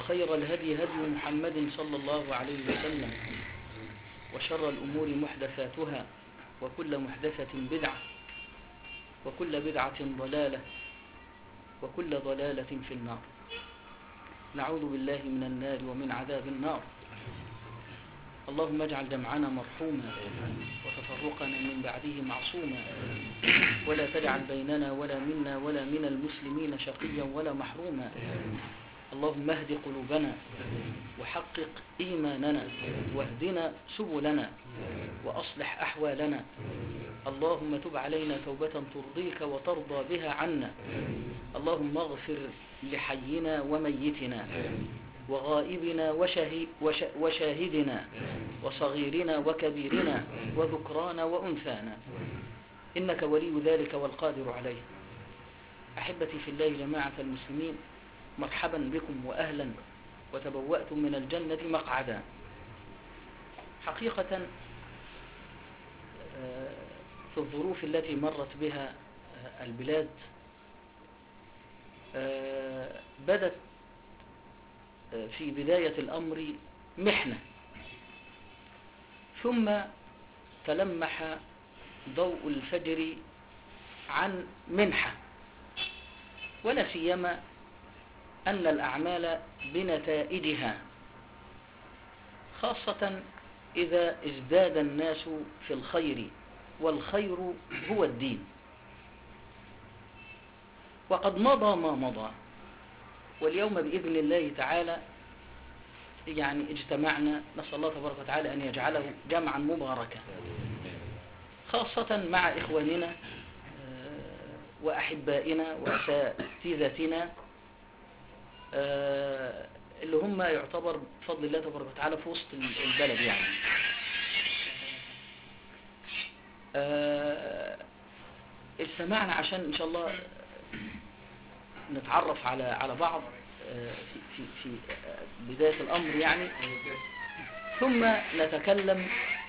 وخير الهدي هدي محمد صلى الله عليه وسلم وشر الأمور محدثاتها وكل محدثة بدعة وكل بدعة ضلالة وكل ضلالة في النار نعوذ بالله من النار ومن عذاب النار اللهم اجعل جمعنا مرحوما وتفرقنا من بعده معصوما ولا تجعل بيننا ولا منا ولا من المسلمين شقيا ولا محروما اللهم اهد قلوبنا وحقق إيماننا واهدنا سبلنا وأصلح أحوالنا اللهم تب علينا توبة ترضيك وترضى بها عنا اللهم اغفر لحينا وميتنا وغائبنا وشهي وش وشاهدنا وصغيرنا وكبيرنا وذكرانا وأنثانا إنك ولي ذلك والقادر عليه أحبتي في الله جماعة المسلمين مرحبا بكم وأهلا وتبوأتم من الجنة مقعدا حقيقة في الظروف التي مرت بها البلاد بدت في بداية الأمر محنة ثم تلمح ضوء الفجر عن منحة ولا سيما أن الأعمال بنتائجها خاصة إذا ازداد الناس في الخير والخير هو الدين وقد مضى ما مضى واليوم بإذن الله تعالى يعني اجتمعنا نسأل الله تبارك وتعالى أن يجعله جمعا مباركا خاصة مع إخواننا وأحبائنا وأساتذتنا اللي هم يعتبر بفضل الله تبارك وتعالى في وسط البلد يعني اجتمعنا عشان إن شاء الله نتعرف على على بعض في في في بداية الأمر يعني ثم نتكلم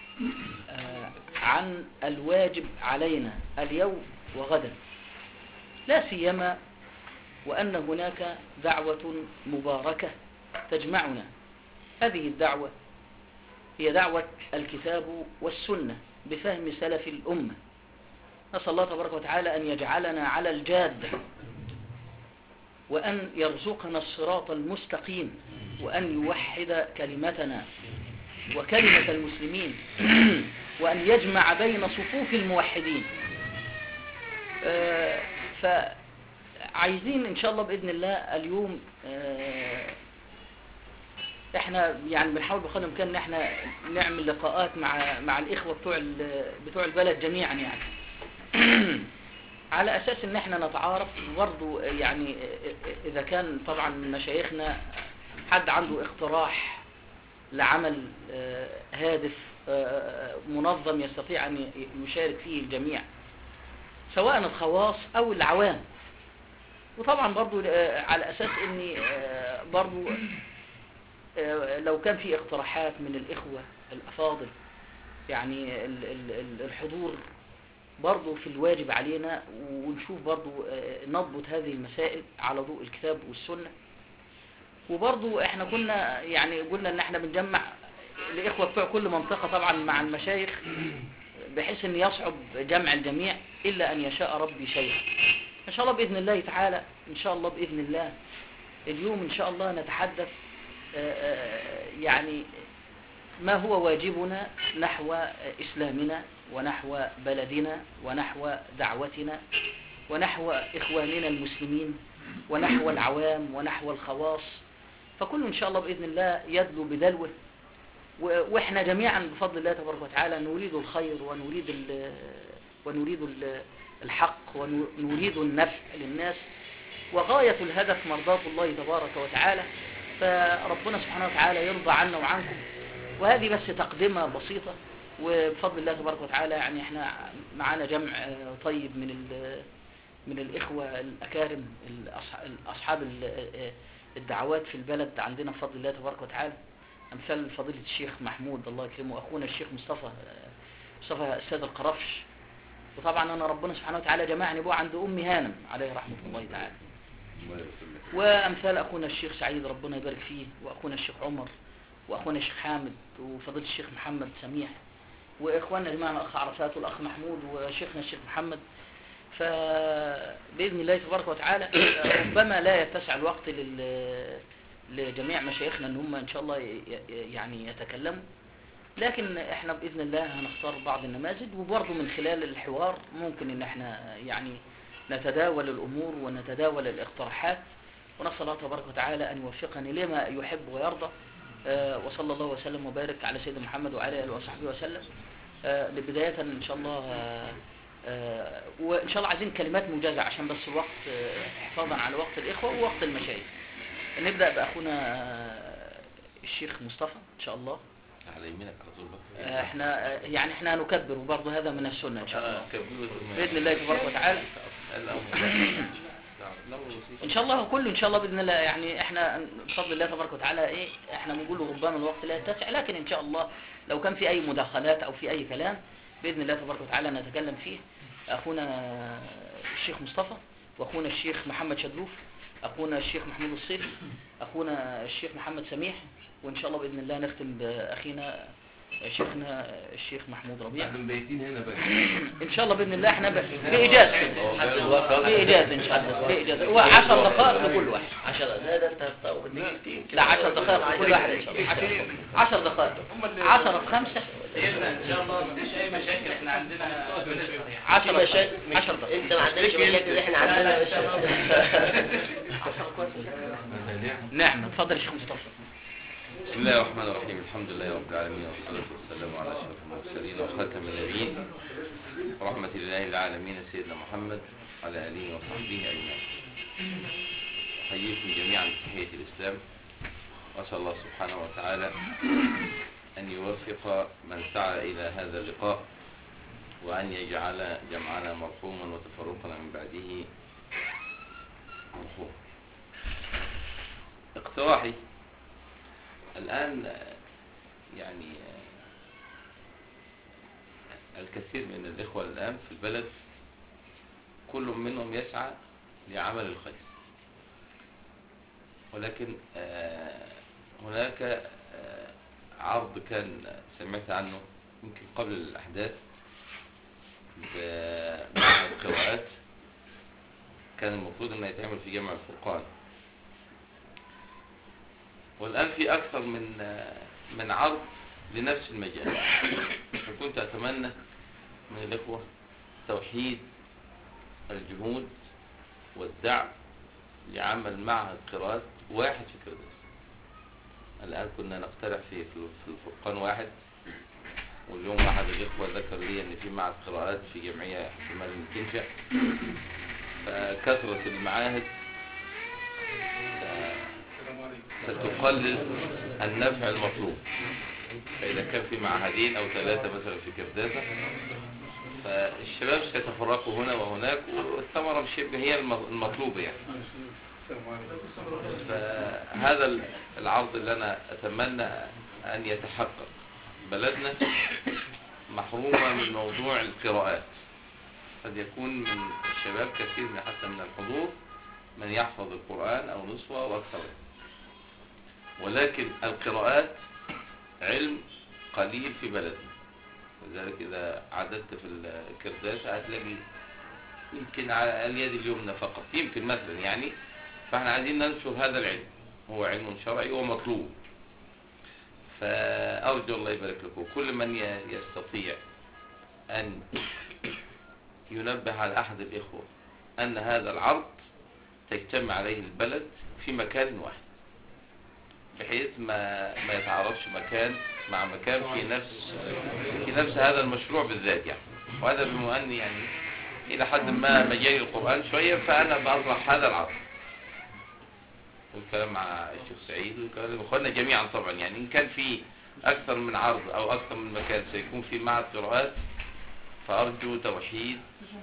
عن الواجب علينا اليوم وغدا لا سيما وأن هناك دعوة مباركة تجمعنا هذه الدعوة هي دعوة الكتاب والسنة بفهم سلف الأمة نسأل الله تبارك وتعالى أن يجعلنا على الجادة وأن يرزقنا الصراط المستقيم وأن يوحد كلمتنا وكلمة المسلمين وأن يجمع بين صفوف الموحدين فعايزين إن شاء الله بإذن الله اليوم احنا يعني بنحاول بقدر الامكان ان احنا نعمل لقاءات مع مع الاخوه بتوع بتوع البلد جميعا يعني على اساس ان احنا نتعارف برضه يعني اذا كان طبعا من مشايخنا حد عنده اقتراح لعمل هادف منظم يستطيع ان يشارك فيه الجميع سواء الخواص او العوام وطبعا برضو على اساس ان برضو لو كان في اقتراحات من الاخوة الافاضل يعني الحضور برضو في الواجب علينا ونشوف برضو نضبط هذه المسائل على ضوء الكتاب والسنة وبرضو احنا كنا يعني قلنا ان احنا بنجمع الاخوة بتوع كل منطقة طبعا مع المشايخ بحيث ان يصعب جمع الجميع الا ان يشاء ربي شيئا ان شاء الله باذن الله تعالى ان شاء الله باذن الله اليوم ان شاء الله نتحدث يعني ما هو واجبنا نحو إسلامنا ونحو بلدنا ونحو دعوتنا ونحو إخواننا المسلمين ونحو العوام ونحو الخواص فكل إن شاء الله بإذن الله يدلو بدلوه وإحنا جميعا بفضل الله تبارك وتعالى نريد الخير ونريد ال ونريد ال الحق ونريد النفع للناس وغاية الهدف مرضاة الله تبارك وتعالى فربنا سبحانه وتعالى يرضى عنا وعنكم وهذه بس تقدمة بسيطة وبفضل الله تبارك وتعالى يعني احنا معانا جمع طيب من من الإخوة الأكارم أصحاب الدعوات في البلد عندنا بفضل الله تبارك وتعالى أمثال فضيلة الشيخ محمود الله يكرمه أخونا الشيخ مصطفى مصطفى السيد القرفش وطبعا أنا ربنا سبحانه وتعالى جمعني بو عند أمي هانم عليه رحمة الله تعالى الله يسلمك وامثال اخونا الشيخ سعيد ربنا يبارك فيه واخونا الشيخ عمر واخونا الشيخ حامد وفضيله الشيخ محمد سميح واخواننا جماعه الاخ عرفات والاخ محمود وشيخنا الشيخ محمد فباذن الله تبارك وتعالى ربما لا يتسع الوقت لل لجميع مشايخنا ان هم ان شاء الله ي- ي- يعني يتكلموا لكن احنا باذن الله هنختار بعض النماذج وبرضه من خلال الحوار ممكن ان احنا يعني نتداول الامور ونتداول الاقتراحات ونسال الله تبارك وتعالى ان يوفقني لما يحب ويرضى آه، وصلى الله وسلم وبارك على سيدنا محمد وعلى اله وصحبه وسلم آه، بدايه ان شاء الله آه، آه، وان شاء الله عايزين كلمات موجزه عشان بس الوقت آه، حفاظا على وقت الاخوه ووقت المشايخ نبدا باخونا آه، الشيخ مصطفى ان شاء الله على يمينك على طول بقى آه، احنا آه، يعني احنا هنكبر وبرضه هذا من السنه ان شاء الله آه، كبير باذن الله تبارك وتعالى ان شاء الله كله ان شاء الله باذن الله يعني احنا بفضل الله تبارك وتعالى ايه احنا بنقول له ربما الوقت لا يتسع لكن ان شاء الله لو كان في اي مداخلات او في اي كلام باذن الله تبارك وتعالى نتكلم فيه اخونا الشيخ مصطفى واخونا الشيخ محمد شدروف اخونا الشيخ محمود الصيف اخونا الشيخ محمد سميح وان شاء الله باذن الله نختم باخينا شيخنا الشيخ محمود ربيع احنا مبيتين هنا بقى ان شاء الله باذن الله احنا ب- بايجاز بايجاز ان شاء الله بايجاز هو 10 دقائق لكل واحد 10 لا ده انت هتطول دقيقتين لا 10 دقائق لكل واحد ان شاء الله 10 دقائق 10 في 5 ان شاء الله مفيش اي مشاكل احنا عندنا بنسهر يعني 10 في مشاكل 10 دقائق انت ما عندكش مشاكل احنا عندنا نعم اتفضل يا شيخ مصطفى بسم الله الرحمن الرحيم الحمد لله رب العالمين والصلاة والسلام على أشرف المرسلين وخاتم النبيين ورحمة الله العالمين سيدنا محمد على آله وصحبه أجمعين أحييكم جميعا بتحية الإسلام وأسأل الله سبحانه وتعالى أن يوفق من سعى إلى هذا اللقاء وأن يجعل جمعنا مرحوما وتفرقنا من بعده مرحوما اقتراحي الآن آه، يعني آه، الكثير من الإخوة الآن في البلد كل منهم يسعى لعمل الخير ولكن آه، هناك آه، عرض كان سمعت عنه يمكن قبل الأحداث مع القراءات كان المفروض انه يتعمل في جامع الفرقان والآن في أكثر من من عرض لنفس المجال فكنت أتمنى من الإخوة توحيد الجهود والدعم لعمل معهد قراءات واحد في كرداس الآن كنا نقترح في في الفرقان واحد واليوم أحد الإخوة ذكر لي أن في معهد قراءات في جمعية احتمال أن تنشأ فكثرة المعاهد ستقلل النفع المطلوب فإذا كان في معهدين أو ثلاثة مثلا في كرداسة فالشباب سيتفرقوا هنا وهناك والثمرة شبه هي المطلوبة يعني فهذا العرض اللي أنا أتمنى أن يتحقق بلدنا محرومة من موضوع القراءات قد يكون من الشباب كثير من حتى من الحضور من يحفظ القرآن أو نصفه وأكثر ولكن القراءات علم قليل في بلدنا ولذلك إذا عددت في الكرداسة هتلاقي يمكن على اليد اليمنى فقط يمكن مثلا يعني فاحنا عايزين ننشر هذا العلم هو علم شرعي ومطلوب فأرجو الله يبارك لكم كل من يستطيع أن ينبه على أحد الإخوة أن هذا العرض تجتمع عليه البلد في مكان واحد بحيث ما ما يتعارضش مكان مع مكان في نفس في نفس هذا المشروع بالذات يعني وهذا بما اني يعني الى حد ما مجال القران شويه فانا بطرح هذا العرض والكلام مع الشيخ سعيد والكلام اخواننا جميعا طبعا يعني ان كان في اكثر من عرض او اكثر من مكان سيكون في معهد قراءات فارجو توحيد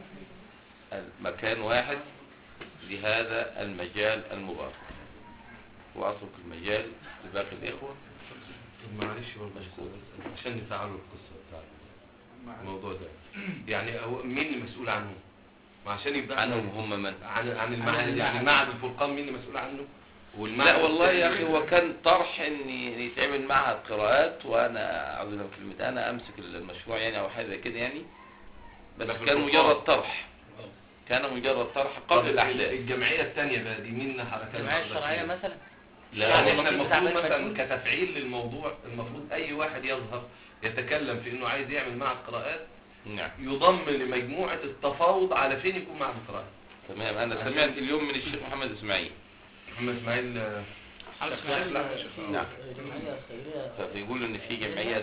مكان واحد لهذا المجال المبارك وأترك المجال لباقي الإخوة معلش برضه عشان نفعلوا القصة بتاعت الموضوع ده يعني هو مين المسؤول عنه وعشان يبقى عنهم هم من عن عن المعهد يعني معهد الفرقان مين اللي مسؤول عنه والمعهد لا والله يا اخي التاني- هو كان طرح ان يتعمل معهد قراءات وانا اعوذ بالله من كلمه انا امسك المشروع يعني او حاجه زي كده يعني بس ده في كان الفرقان. مجرد طرح كان مجرد طرح طب قبل الاحداث الجمعيه الثانيه بقى دي مين حركات الجمعيه الشرعيه مثلا لا يعني يعني احنا اللطيف بتاع المفروض مجمع مثلا الفنون. كتفعيل للموضوع المفروض اي واحد يظهر يتكلم في انه عايز يعمل معهد قراءات نعم يضم لمجموعه التفاوض على فين يكون معهد قراءات تمام انا سمعت اليوم من الشيخ محمد اسماعيل محمد اسماعيل آه، محمد شيخ اسماعيل لا، شيخ. نعم. جمعيه خيريه فبيقول ان في جمعيه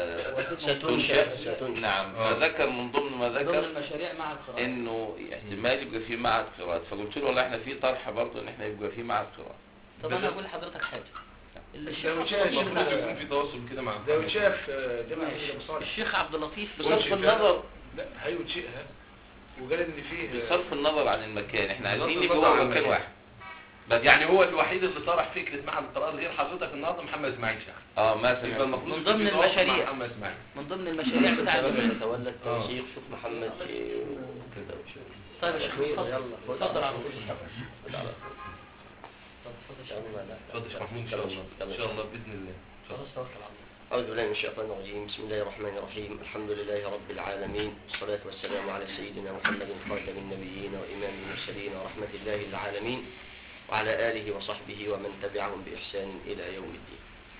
س- ستنشأ تنشأ ستنشأ نعم آه. فذكر من ضمن ما ضمن ذكر المشاريع مع القراءه انه احتمال يبقى في معهد قراءات فقلت له والله احنا في طرح برضه ان احنا يبقى في معهد قراءات طب انا اقول لحضرتك حاجه الشيخ لو عبد شاء اللطيف المفروض بتاع- يكون في تواصل كده مع ده وتشاف جامعة ماشي. ابو صالح الشيخ عبد اللطيف بصرف بصرف النظر النظر لا هينشئها وقال ان فيه بصرف النظر عن المكان احنا بصرف عايزين النظر نبقى عن هو مكان المكان. واحد بس يعني هو الوحيد اللي طرح فكره معهد القراءات غير حضرتك النهارده محمد اسماعيل شاخ اه ما يبقى سمعت المفروض من يكون ضمن في تواصل مع المشاريع. محمد اسماعيل من ضمن المشاريع بتاع الشباب الجمعية. يتولى التنسيق شوف محمد إيه، كده وشوف. طيب يا شيخ اتفضل يلا خد اتفضل على طول. طول خد على اتفضل يا شيخ. طول. لا، اتفضل يا شيخ محمود ان شاء الله ان شاء الله باذن الله إن شاء الله. خلاص توكل على الله أعوذ بالله من الشيطان الرجيم بسم الله الرحمن الرحيم الحمد لله رب العالمين والصلاة والسلام على سيدنا محمد خاتم النبيين وإمام المرسلين ورحمة الله للعالمين وعلى آله وصحبه ومن تبعهم بإحسان إلى يوم الدين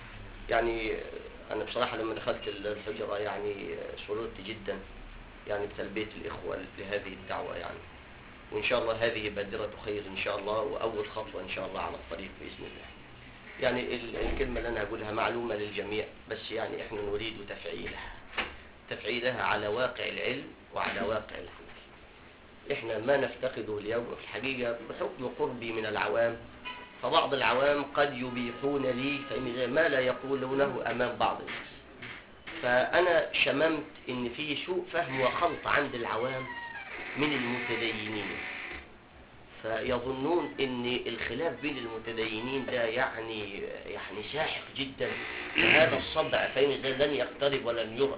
يعني أنا بصراحة لما دخلت الحجرة يعني سررت جدا يعني بتلبية الإخوة لهذه الدعوة يعني وإن شاء الله هذه بادرة خير إن شاء الله وأول خطوة إن شاء الله على الطريق بإذن الله يعني ال- الكلمة اللي أنا هقولها معلومة للجميع بس يعني إحنا نريد تفعيلها تفعيلها على واقع العلم وعلى واقع العمل إحنا ما نفتقده اليوم في الحقيقة بحكم قربي من العوام فبعض العوام قد يبيحون لي فإن ما لا يقولونه أمام بعض الناس فأنا شممت إن في سوء فهم وخلط عند العوام من المتدينين فيظنون ان الخلاف بين المتدينين ده يعني يعني ساحق جدا فهذا الصدع فإن لن يقترب ولن يرأى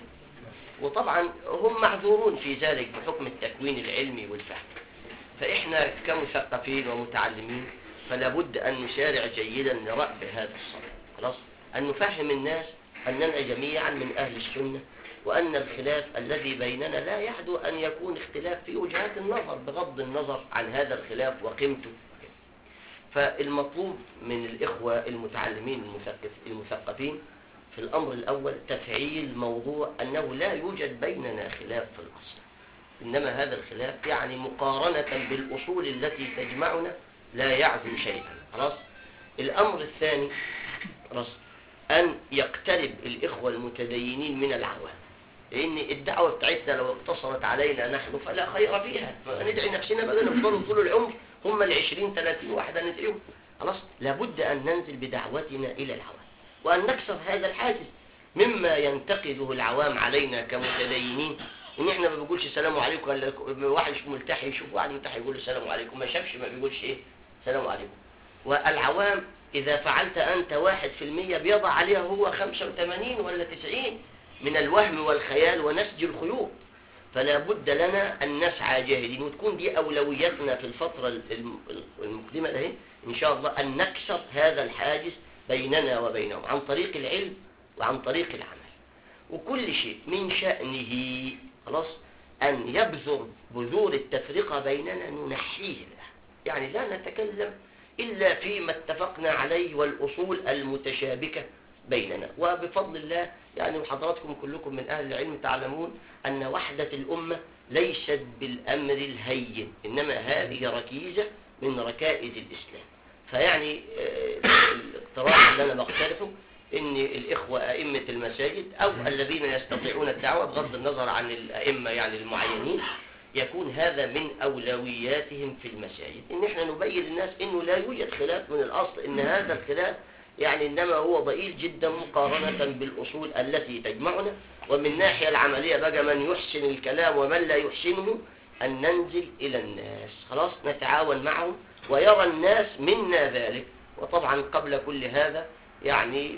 وطبعا هم معذورون في ذلك بحكم التكوين العلمي والفهم فإحنا كمثقفين ومتعلمين فلا بد أن نسارع جيدا لرأب هذا الصدع خلاص أن نفهم الناس أننا جميعا من أهل السنة وأن الخلاف الذي بيننا لا يحدو أن يكون اختلاف في وجهات النظر بغض النظر عن هذا الخلاف وقيمته فالمطلوب من الإخوة المتعلمين المثقف المثقفين في الأمر الأول تفعيل موضوع أنه لا يوجد بيننا خلاف في الأصل إنما هذا الخلاف يعني مقارنة بالأصول التي تجمعنا لا يعزم شيئا خلاص الأمر الثاني خلاص أن يقترب الإخوة المتدينين من العوام لأن الدعوة بتاعتنا لو اقتصرت علينا نحن فلا خير فيها فندعي نفسنا بدل نفضل طول العمر هم العشرين ثلاثين واحدة ندعيهم خلاص لابد أن ننزل بدعوتنا إلى العوام وأن نكسر هذا الحاجز مما ينتقده العوام علينا كمتدينين ان احنا ما بنقولش السلام عليكم ولا واحد ملتحي يشوف واحد ملتحي يقول له السلام عليكم ما شافش ما بيقولش ايه السلام عليكم والعوام اذا فعلت انت واحد في المية بيضع عليها هو خمسة وثمانين ولا تسعين من الوهم والخيال ونسج الخيوط فلا بد لنا ان نسعى جاهدين وتكون دي اولوياتنا في الفترة الم- المقدمة ده ان شاء الله ان نكسر هذا الحاجز بيننا وبينهم عن طريق العلم وعن طريق العمل وكل شيء من شأنه خلاص أن يبذر بذور التفرقة بيننا ننحيه له يعني لا نتكلم إلا فيما اتفقنا عليه والأصول المتشابكة بيننا وبفضل الله يعني وحضراتكم كلكم من أهل العلم تعلمون أن وحدة الأمة ليست بالأمر الهين إنما هذه ركيزة من ركائز الإسلام فيعني آه، الاقتراح اللي أنا بقترحه ان الاخوة ائمة المساجد او الذين يستطيعون الدعوة بغض النظر عن الائمة يعني المعينين يكون هذا من اولوياتهم في المساجد ان احنا نبين للناس انه لا يوجد خلاف من الاصل ان هذا الخلاف يعني انما هو ضئيل جدا مقارنة بالاصول التي تجمعنا ومن الناحية العملية بقى من يحسن الكلام ومن لا يحسنه ان ننزل الى الناس خلاص نتعاون معهم ويرى الناس منا ذلك وطبعا قبل كل هذا يعني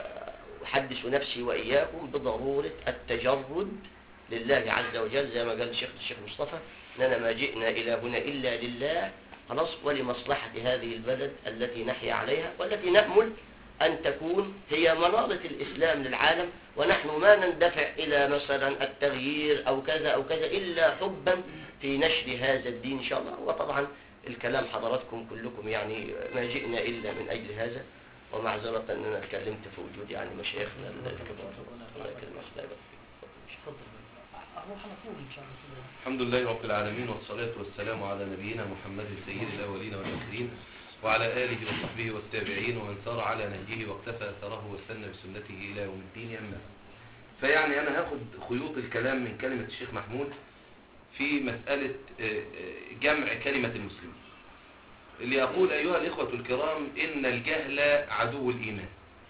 أحدث نفسي وإياكم بضرورة التجرد لله عز وجل زي ما قال الشيخ الشيخ مصطفى أننا ما جئنا إلى هنا إلا لله خلاص ولمصلحة هذه البلد التي نحيا عليها والتي نأمل أن تكون هي منارة الإسلام للعالم ونحن ما نندفع إلى مثلا التغيير أو كذا أو كذا إلا حبا في نشر هذا الدين إن شاء الله وطبعا الكلام حضراتكم كلكم يعني ما جئنا إلا من أجل هذا ومعذرة أننا اتكلمت في وجود يعني مشايخنا الكبار الله يكرمك الله يبارك فيك. اروح على طول ان شاء الله الحمد لله رب العالمين والصلاة والسلام على نبينا محمد سيد الأولين والآخرين وعلى آله وصحبه والتابعين ومن سار على نهجه واقتفى أثره واستنى بسنته إلى يوم الدين أما بعد. فيعني أنا هاخد خيوط الكلام من كلمة الشيخ محمود في مسألة آه، آه، جمع كلمة المسلمين اللي يقول أيها الإخوة الكرام إن الجهل عدو الإيمان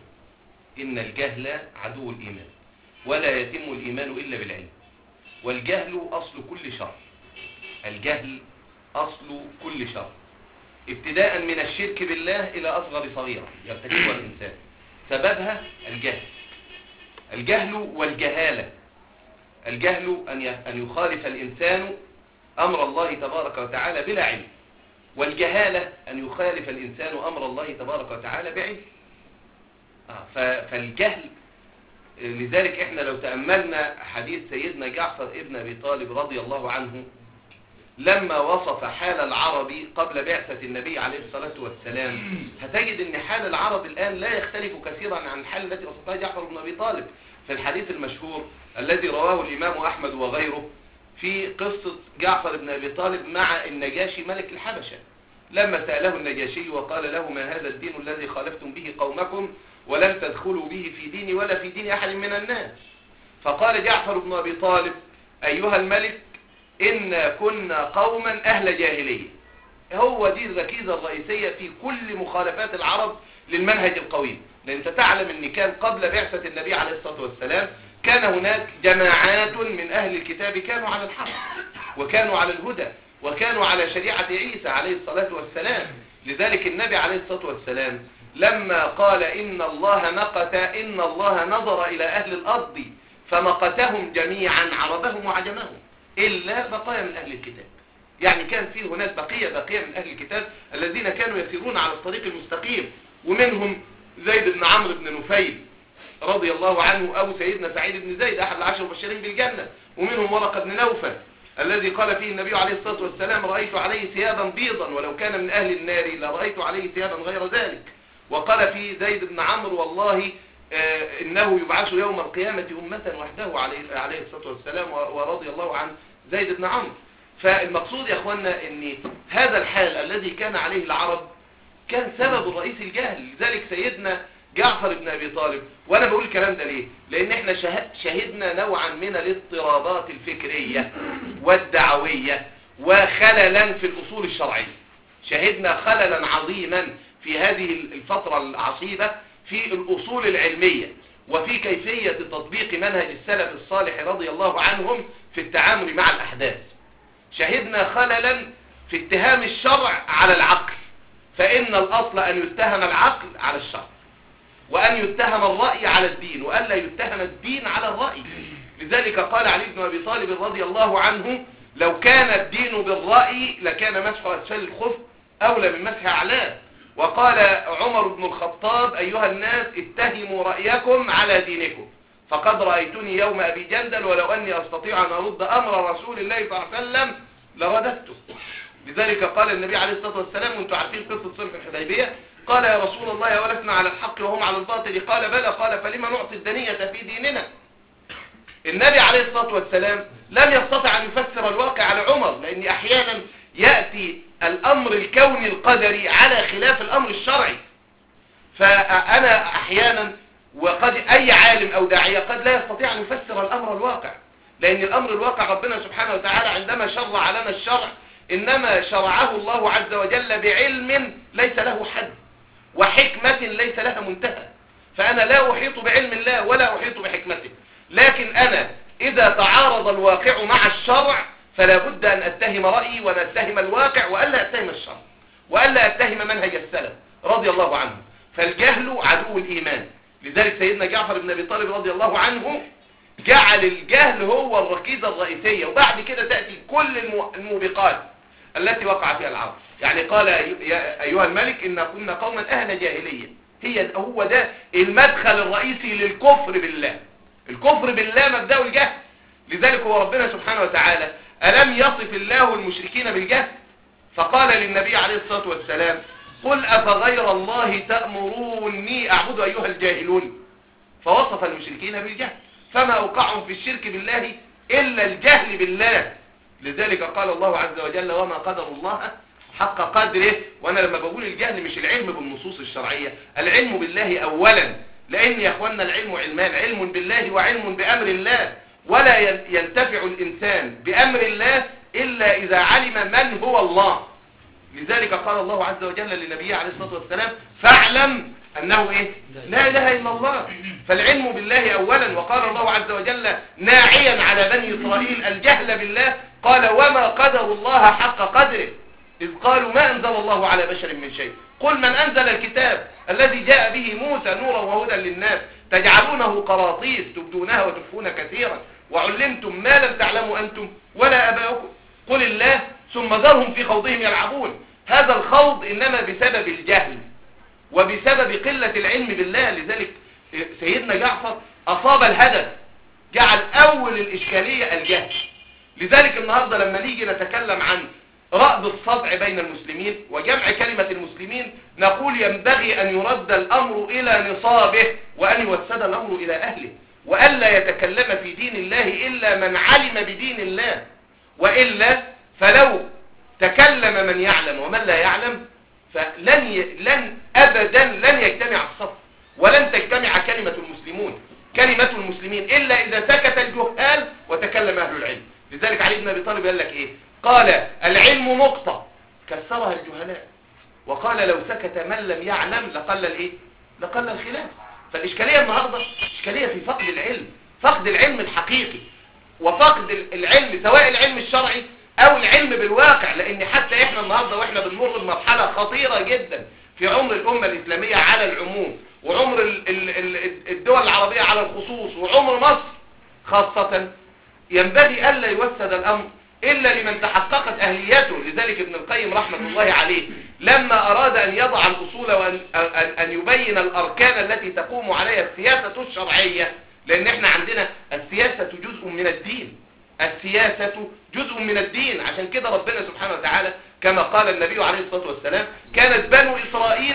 إن الجهل عدو الإيمان ولا يتم الإيمان إلا بالعلم والجهل أصل كل شر الجهل أصل كل شر ابتداء من الشرك بالله إلى أصغر صغيرة يرتكبها الإنسان سببها الجهل الجهل والجهالة الجهل أن ي- أن يخالف الإنسان أمر الله تبارك وتعالى بلا علم والجهالة أن يخالف الإنسان أمر الله تبارك وتعالى بعلم آه، ف- فالجهل لذلك احنا لو تأملنا حديث سيدنا جعفر ابن أبي طالب رضي الله عنه لما وصف حال العرب قبل بعثة النبي عليه الصلاة والسلام هتجد ان حال العرب الآن لا يختلف كثيرا عن الحال التي وصفها جعفر بن أبي طالب في الحديث المشهور الذي رواه الإمام أحمد وغيره في قصة جعفر بن أبي طالب مع النجاشي ملك الحبشة لما سأله النجاشي وقال له ما هذا الدين الذي خالفتم به قومكم ولم تدخلوا به في ديني ولا في دين أحد من الناس فقال جعفر بن أبي طالب أيها الملك إن كنا قوما أهل جاهلية هو دي الركيزة الرئيسية في كل مخالفات العرب للمنهج القويم لأن أنت تعلم أن كان قبل بعثة النبي عليه الصلاة والسلام كان هناك جماعات من أهل الكتاب كانوا على الحق وكانوا على الهدى وكانوا على شريعة عيسى عليه الصلاة والسلام لذلك النبي عليه الصلاة والسلام لما قال إن الله نقت إن الله نظر إلى أهل الأرض فمقتهم جميعا عربهم وعجمهم إلا بقايا من أهل الكتاب يعني كان في هناك بقية بقية من أهل الكتاب الذين كانوا يسيرون على الطريق المستقيم ومنهم زيد بن عمرو بن نفيل رضي الله عنه أو سيدنا سعيد بن زيد أحد العشر المبشرين بالجنة ومنهم ورقة بن نوفل الذي قال فيه النبي عليه الصلاة والسلام رأيت عليه ثيابا بيضا ولو كان من أهل النار لرأيت عليه ثيابا غير ذلك وقال في زيد بن عمرو والله آه إنه يبعث يوم القيامة أمة وحده عليه, عليه الصلاة والسلام ورضي الله عن زيد بن عمرو فالمقصود يا أخوانا أن هذا الحال الذي كان عليه العرب كان سبب الرئيس الجهل لذلك سيدنا جعفر بن أبي طالب وأنا بقول الكلام ده ليه لأن احنا شهدنا نوعا من الاضطرابات الفكرية والدعوية وخللا في الأصول الشرعية شهدنا خللا عظيما في هذه الفترة العصيبة في الأصول العلمية وفي كيفية تطبيق منهج السلف الصالح رضي الله عنهم في التعامل مع الأحداث شهدنا خللا في اتهام الشرع على العقل فإن الأصل أن يتهم العقل على الشرع وأن يتهم الرأي على الدين وأن لا يتهم الدين على الرأي لذلك قال علي بن أبي طالب رضي الله عنه لو كان الدين بالرأي لكان مسح أسفل الخف أولى من مسح أعلاه وقال عمر بن الخطاب أيها الناس اتهموا رأيكم على دينكم فقد رأيتني يوم أبي جندل ولو أني أستطيع أن أرد أمر رسول الله صلى الله عليه وسلم لرددته لذلك قال النبي عليه الصلاة والسلام وانتم عارفين قصة صلح الحديبية قال يا رسول الله ولسنا على الحق وهم على الباطل قال بلى قال فلما نعطي الدنية في ديننا النبي عليه الصلاة والسلام لم يستطع أن يفسر الواقع على عمر لأن أحيانا يأتي الأمر الكوني القدري على خلاف الأمر الشرعي فأنا أحيانا وقد أي عالم أو داعية قد لا يستطيع أن يفسر الأمر الواقع لأن الأمر الواقع ربنا سبحانه وتعالى عندما شرع لنا الشرع إنما شرعه الله عز وجل بعلم ليس له حد وحكمة ليس لها منتهى فأنا لا أحيط بعلم الله ولا أحيط بحكمته لكن أنا إذا تعارض الواقع مع الشرع فلا بد أن أتهم رأيي وأن أتهم الواقع وألا أتهم الشرع وألا أتهم منهج السلف رضي الله عنه فالجهل عدو الإيمان لذلك سيدنا جعفر بن أبي طالب رضي الله عنه جعل الجهل هو الركيزة الرئيسية وبعد كده تأتي كل المو- الموبقات التي وقع فيها العرب يعني قال يا أيها الملك إن كنا قوما أهل جاهلية هي هو ده المدخل الرئيسي للكفر بالله الكفر بالله مبدأ الجهل لذلك هو ربنا سبحانه وتعالى ألم يصف الله المشركين بالجهل فقال للنبي عليه الصلاة والسلام قل أفغير الله تأمروني أعبد أيها الجاهلون فوصف المشركين بالجهل فما أوقعهم في الشرك بالله إلا الجهل بالله لذلك قال الله عز وجل وما قدر الله حق قدره وأنا لما بقول الجهل مش العلم بالنصوص الشرعية العلم بالله أولا لأن يا أخوانا العلم علمان علم بالله وعلم بأمر الله ولا ين- ينتفع الإنسان بأمر الله إلا إذا علم من هو الله لذلك قال الله عز وجل لنبيه عليه الصلاة والسلام فاعلم أنه إيه؟ لا إله إلا الله فالعلم بالله أولا وقال الله عز وجل ناعيا على بني إسرائيل الجهل بالله قال وما قدر الله حق قدره إذ قالوا ما أنزل الله على بشر من شيء قل من أنزل الكتاب الذي جاء به موسى نورا وهدى للناس تجعلونه قراطيس تبدونها وتخفون كثيرا وعلمتم ما لم تعلموا أنتم ولا أباؤكم قل الله ثم ذرهم في خوضهم يلعبون هذا الخوض إنما بسبب الجهل وبسبب قلة العلم بالله لذلك سيدنا جعفر أصاب الهدف جعل أول الإشكالية الجهل لذلك النهاردة لما نيجي نتكلم عن رأب الصدع بين المسلمين وجمع كلمة المسلمين نقول ينبغي أن يرد الأمر إلى نصابه وأن يوسد الأمر إلى أهله وألا يتكلم في دين الله إلا من علم بدين الله وإلا فلو تكلم من يعلم ومن لا يعلم فلن ي... لن أبدا لن يجتمع الصف ولن تجتمع كلمة المسلمون كلمة المسلمين إلا إذا سكت الجهال وتكلم أهل العلم لذلك علي بن أبي طالب قال لك إيه قال العلم نقطة كسرها الجهلاء وقال لو سكت من لم يعلم لقل الإيه لقل الخلاف فالإشكالية النهاردة إشكالية في فقد العلم فقد العلم الحقيقي وفقد العلم سواء العلم الشرعي او العلم بالواقع لان حتى احنا النهاردة واحنا بنمر بمرحلة خطيرة جدا في عمر الامة الاسلامية على العموم وعمر ال- ال- ال- الدول العربية على الخصوص وعمر مصر خاصة ينبغي الا يوسد الامر الا لمن تحققت اهليته لذلك ابن القيم رحمة الله عليه لما اراد ان يضع الاصول وان أن- ان يبين الاركان التي تقوم عليها السياسة الشرعية لان احنا عندنا السياسة جزء من الدين السياسة جزء من الدين عشان كده ربنا سبحانه وتعالى كما قال النبي عليه الصلاة والسلام كانت بنو إسرائيل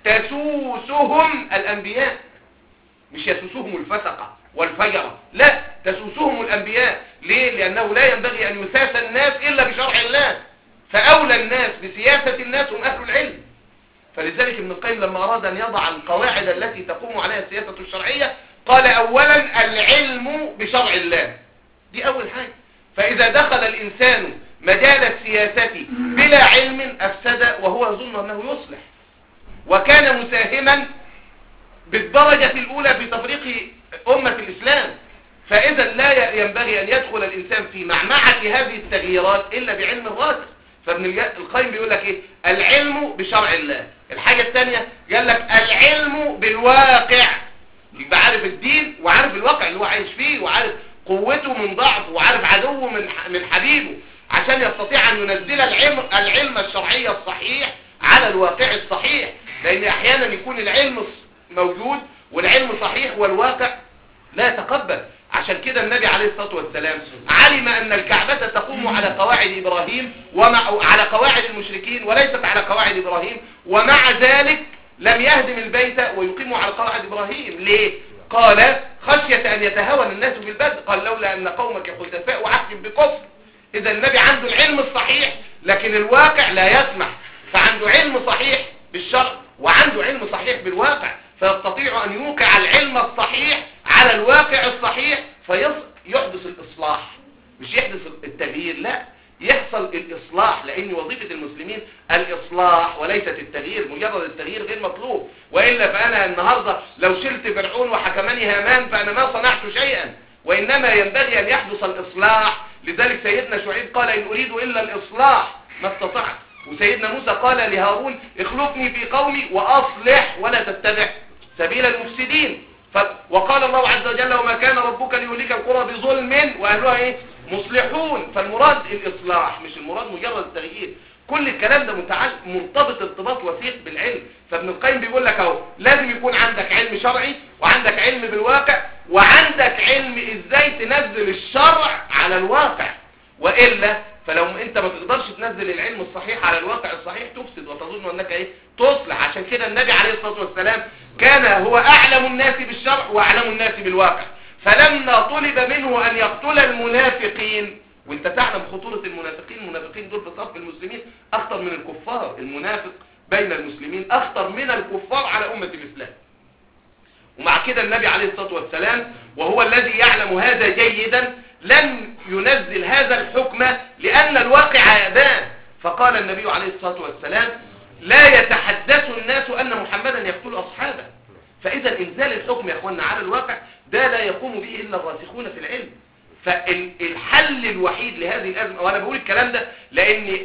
تسوسهم الأنبياء مش يسوسهم الفسقة والفجرة لا تسوسهم الأنبياء ليه؟ لأنه لا ينبغي أن يساس الناس إلا بشرع الله فأولى الناس بسياسة الناس هم أهل العلم فلذلك ابن القيم لما أراد أن يضع القواعد التي تقوم عليها السياسة الشرعية قال أولا العلم بشرع الله دي أول حاجة فإذا دخل الإنسان مجال السياسة بلا علم أفسد وهو يظن أنه يصلح وكان مساهما بالدرجة الأولى في تفريق أمة الإسلام فإذا لا ينبغي أن يدخل الإنسان في معمعة هذه التغييرات إلا بعلم الراسخ فابن الج- القيم بيقول لك إيه العلم بشرع الله الحاجة الثانية قال لك العلم بالواقع يبقى عارف الدين وعارف الواقع اللي هو عايش فيه وعارف قوته من ضعف وعارف عدوه من ح- من حبيبه عشان يستطيع أن ينزل العلم العلم الشرعي الصحيح على الواقع الصحيح لأن أحيانا يكون العلم الص- موجود والعلم صحيح والواقع لا يتقبل عشان كده النبي عليه الصلاة والسلام علم أن الكعبة تقوم على قواعد إبراهيم ومع على قواعد المشركين وليست على قواعد إبراهيم ومع ذلك لم يهدم البيت ويقيم على قواعد إبراهيم ليه؟ قال خشية أن يتهاون الناس بالبدء قال لولا أن قومك خلفاء وعهد بكفر إذا النبي عنده العلم الصحيح لكن الواقع لا يسمح فعنده علم صحيح بالشرع وعنده علم صحيح بالواقع فيستطيع أن يوقع العلم الصحيح على الواقع الصحيح فيحدث الإصلاح مش يحدث التغيير لا يحصل الإصلاح لأن وظيفة المسلمين الإصلاح وليست التغيير مجرد التغيير غير مطلوب وإلا فأنا النهاردة لو شلت فرعون وحكمني هامان فأنا ما صنعت شيئا وإنما ينبغي أن يحدث الإصلاح لذلك سيدنا شعيب قال إن أريد إلا الإصلاح ما استطعت وسيدنا موسى قال لهارون اخلفني في قومي وأصلح ولا تتبع سبيل المفسدين ف... وقال الله عز وجل وما كان ربك ليهلك القرى بظلم واهلها ايه مصلحون فالمراد الاصلاح مش المراد مجرد التغيير كل الكلام ده متعلق مرتبط ارتباط وثيق بالعلم فابن القيم بيقول لك اهو لازم يكون عندك علم شرعي وعندك علم بالواقع وعندك علم ازاي تنزل الشرع على الواقع والا فلو انت ما تقدرش تنزل العلم الصحيح على الواقع الصحيح تفسد وتظن انك ايه تصلح عشان كده النبي عليه الصلاه والسلام كان هو اعلم الناس بالشرع واعلم الناس بالواقع فلما طلب منه ان يقتل المنافقين وانت تعلم خطورة المنافقين المنافقين دول في صف المسلمين اخطر من الكفار المنافق بين المسلمين اخطر من الكفار على امة الاسلام ومع كده النبي عليه الصلاة والسلام وهو الذي يعلم هذا جيدا لم ينزل هذا الحكم لأن الواقع يبان فقال النبي عليه الصلاة والسلام لا يتحدث الناس أن محمدا يقتل أصحابه فإذا إنزال الحكم يا أخوانا على الواقع ده لا يقوم به إلا الراسخون في العلم فالحل الوحيد لهذه الأزمة وأنا بقول الكلام ده لأن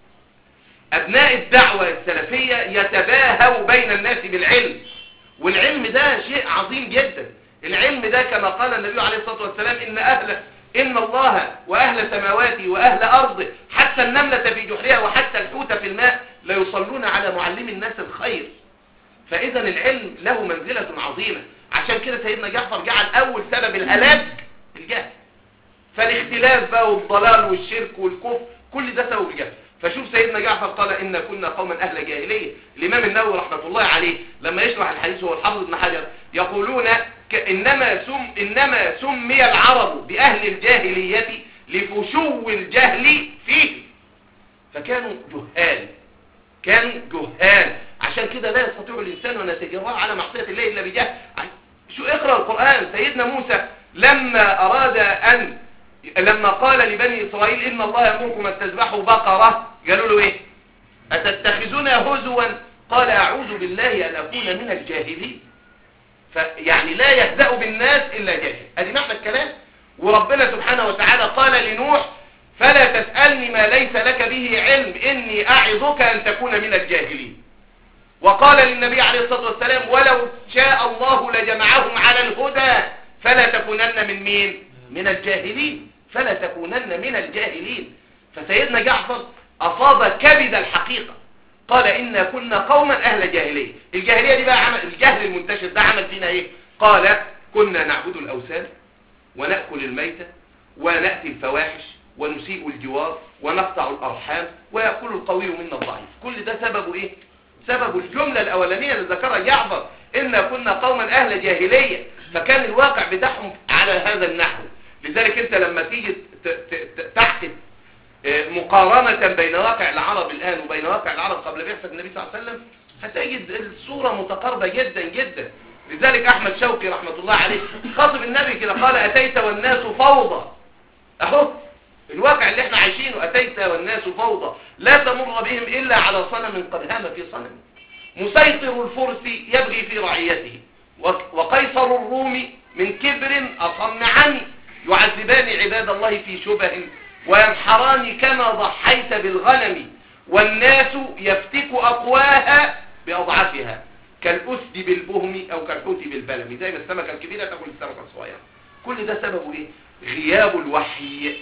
أبناء الدعوة السلفية يتباهوا بين الناس بالعلم والعلم ده شيء عظيم جدا العلم ده كما قال النبي عليه الصلاة والسلام إن أهل إن الله وأهل سماواته وأهل أرضه حتى النملة في جحرها وحتى الحوت في الماء لا يصلون على معلم الناس الخير فإذا العلم له منزلة عظيمة عشان كده سيدنا جعفر جعل أول سبب الهلاك الجهل فالاختلاف بقى والضلال والشرك والكفر كل ده سبب الجهل فشوف سيدنا جعفر قال إن كنا قوما أهل جاهلية الإمام النووي رحمة الله عليه لما يشرح الحديث هو الحافظ ابن حجر يقولون ك- إنما, سم إنما سمي العرب بأهل الجاهلية لفشو الجهل فيه فكانوا جهال كانوا جهال عشان كده لا يستطيع الإنسان أن يتجرأ على معصية الله إلا بجهل شو اقرأ القرآن سيدنا موسى لما أراد أن لما قال لبني إسرائيل إن الله يأمركم أن تذبحوا بقرة قالوا له إيه أتتخذنا هزوا قال أعوذ بالله أن أكون من الجاهلين فيعني لا يهزأ بالناس إلا جاهل أدي معنى الكلام وربنا سبحانه وتعالى قال لنوح فلا تسألني ما ليس لك به علم إني أعظك أن تكون من الجاهلين وقال للنبي عليه الصلاة والسلام ولو شاء الله لجمعهم على الهدى فلا تكونن من مين من الجاهلين فلا تكونن من الجاهلين فسيدنا جعفر أصاب كبد الحقيقة قال إنا كنا قوما أهل جاهلية الجاهلية دي بقى عمل الجهل المنتشر ده عمل فينا إيه قال كنا نعبد الأوثان ونأكل الميتة ونأتي الفواحش ونسيء الجوار ونقطع الأرحام ويأكل القوي منا الضعيف كل ده سببه إيه سبب الجملة الأولانية اللي ذكرها جعفر إنا كنا قوما أهل جاهلية فكان الواقع بتاعهم على هذا النحو لذلك أنت لما تيجي ت- ت- ت- تحكي آه، مقارنة بين واقع العرب الآن وبين واقع العرب قبل بعثة النبي صلى الله عليه وسلم هتجد الصورة متقاربة جدا جدا لذلك أحمد شوقي رحمة الله عليه خاطب النبي كده قال أتيت والناس فوضى أهو الواقع اللي احنا عايشينه أتيت والناس فوضى لا تمر بهم إلا على صنم قد هام في صنم مسيطر الفرس يبغي في رعيته وق- وقيصر الروم من كبر أصم عني يعذبان عباد الله في شبه وينحران كما ضحيت بالغنم والناس يفتك أقواها بأضعافها كالأسد بالبهم أو كالحوت بالبلم زي ما السمكة الكبيرة تاكل السمكة الصغيرة كل ده سببه إيه؟ غياب الوحي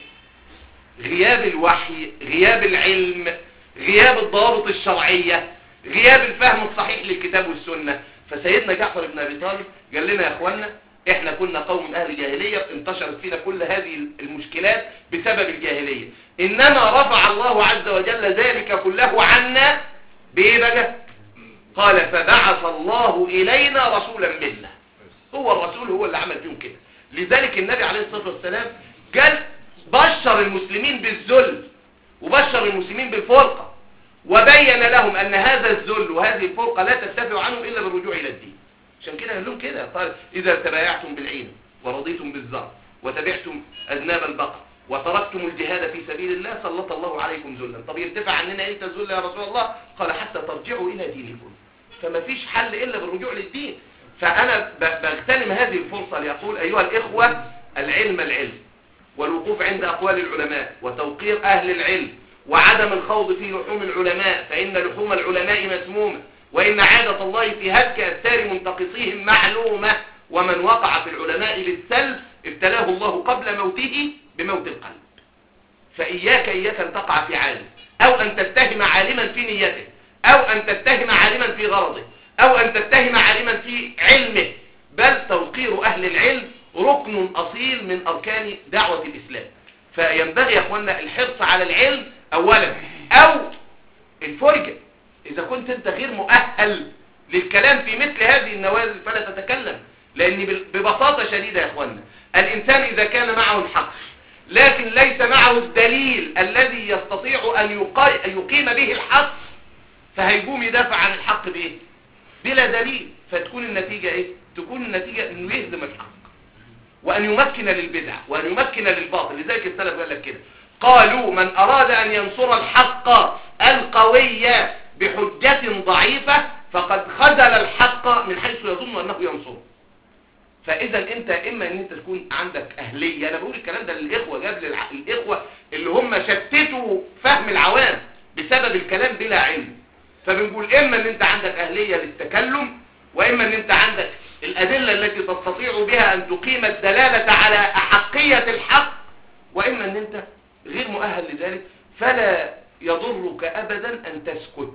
غياب الوحي غياب العلم غياب الضوابط الشرعية غياب الفهم الصحيح للكتاب والسنة فسيدنا جعفر بن أبي طالب قال لنا يا أخوانا احنا كنا قوم أهل جاهلية انتشرت فينا كل هذه المشكلات بسبب الجاهلية إنما رفع الله عز وجل ذلك كله عنا بإيه بقى قال فبعث الله إلينا رسولا منا هو الرسول هو اللي عمل فيهم كده لذلك النبي عليه الصلاة والسلام قال بشر المسلمين بالذل وبشر المسلمين بالفرقة وبين لهم أن هذا الذل وهذه الفرقة لا تستفع عنهم إلا بالرجوع إلى الدين عشان كده قال لهم كده قال إذا تبايعتم بالعين ورضيتم بالزرع وتبعتم أذناب البقر وتركتم الجهاد في سبيل الله سلط الله عليكم ذلا طب يرتفع عننا إمتى الذل يا رسول الله قال حتى ترجعوا إلى دينكم فما فيش حل إلا بالرجوع للدين فأنا ب- بغتنم هذه الفرصة ليقول أيها الإخوة العلم العلم والوقوف عند أقوال العلماء وتوقير أهل العلم وعدم الخوض في لحوم العلماء فإن لحوم العلماء مسمومة وإن عادة الله في هتك أستار منتقصيهم معلومة ومن وقع في العلماء للسلب ابتلاه الله قبل موته بموت القلب فإياك إياك أن تقع في عالم أو أن تتهم عالما في نيته أو أن تتهم عالما في غرضه أو أن تتهم عالما في علمه بل توقير أهل العلم ركن أصيل من أركان دعوة الإسلام فينبغي يا أخوانا الحرص على العلم أولا أو الفرجة إذا كنت أنت غير مؤهل للكلام في مثل هذه النوازل فلا تتكلم لأن بال- ببساطة شديدة يا أخوانا الإنسان إذا كان معه الحق لكن ليس معه الدليل الذي يستطيع أن يقا- يقيم به الحق فهيقوم يدافع عن الحق بإيه؟ بلا دليل فتكون النتيجة إيه؟ تكون النتيجة أنه يهدم الحق وأن يمكن للبدع وأن يمكن للباطل لذلك السلف قال لك كده قالوا من أراد أن ينصر الحق القوي بحجة ضعيفة فقد خذل الحق من حيث يظن أنه ينصره فاذا انت اما ان انت تكون عندك اهليه انا بقول الكلام ده للاخوه قبل الع- الاخوه اللي هم شتتوا فهم العوام بسبب الكلام بلا علم فبنقول اما ان انت عندك اهليه للتكلم واما ان انت عندك الادله التي تستطيع بها ان تقيم الدلاله على احقيه الحق واما ان انت غير مؤهل لذلك فلا يضرك ابدا ان تسكت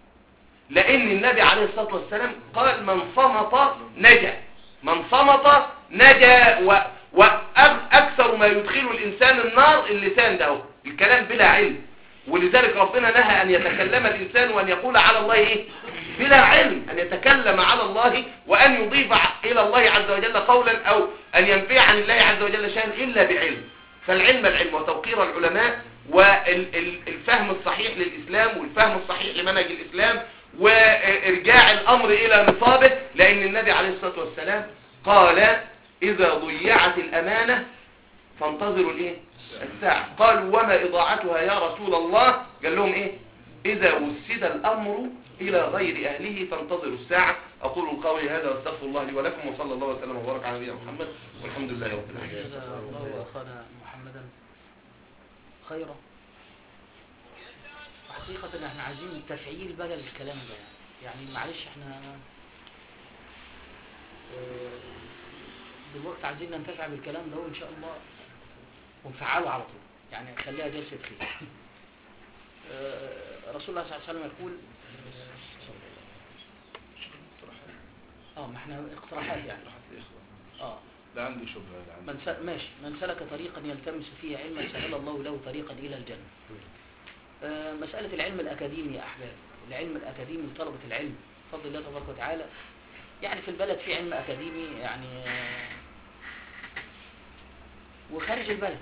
لان النبي عليه الصلاه والسلام قال من صمت نجا من صمت نجا و واكثر ما يدخل الانسان النار اللسان ده اهو الكلام بلا علم ولذلك ربنا نهى ان يتكلم الانسان وان يقول على الله ايه بلا علم ان يتكلم على الله وان يضيف الى الله عز وجل قولا او ان ينفي عن الله عز وجل شيئا الا بعلم فالعلم العلم وتوقير العلماء والفهم الصحيح للإسلام والفهم الصحيح لمنهج الإسلام وإرجاع الأمر إلى نصابه لأن النبي عليه الصلاة والسلام قال إذا ضيعت الأمانة فانتظروا الإيه؟ الساعة قالوا وما إضاعتها يا رسول الله قال لهم إيه إذا وسد الأمر إلى غير أهله فانتظروا الساعة أقول القول هذا واستغفر الله لي ولكم وصلى الله وسلم وبارك على نبينا محمد والحمد لله رب العالمين جزا الله أخانا محمدا خيرا حقيقة احنا عايزين تفعيل بقى للكلام ده يعني معلش احنا آه، دلوقتي عايزين ننتفع بالكلام ده ان شاء الله ونفعله على طول يعني نخليها جلسة خير آه، رسول الله صلى الله عليه وسلم يقول اه ما احنا اقتراحات يعني اه لا عندي شبهة لا عندي من س... ماشي من سلك طريقا يلتمس فيه علما سهل الله له طريقا إلى الجنة آه، مسألة العلم الأكاديمي يا أحباب العلم الأكاديمي لطلبة العلم بفضل الله تبارك وتعالى يعني في البلد في علم أكاديمي يعني آه، وخارج البلد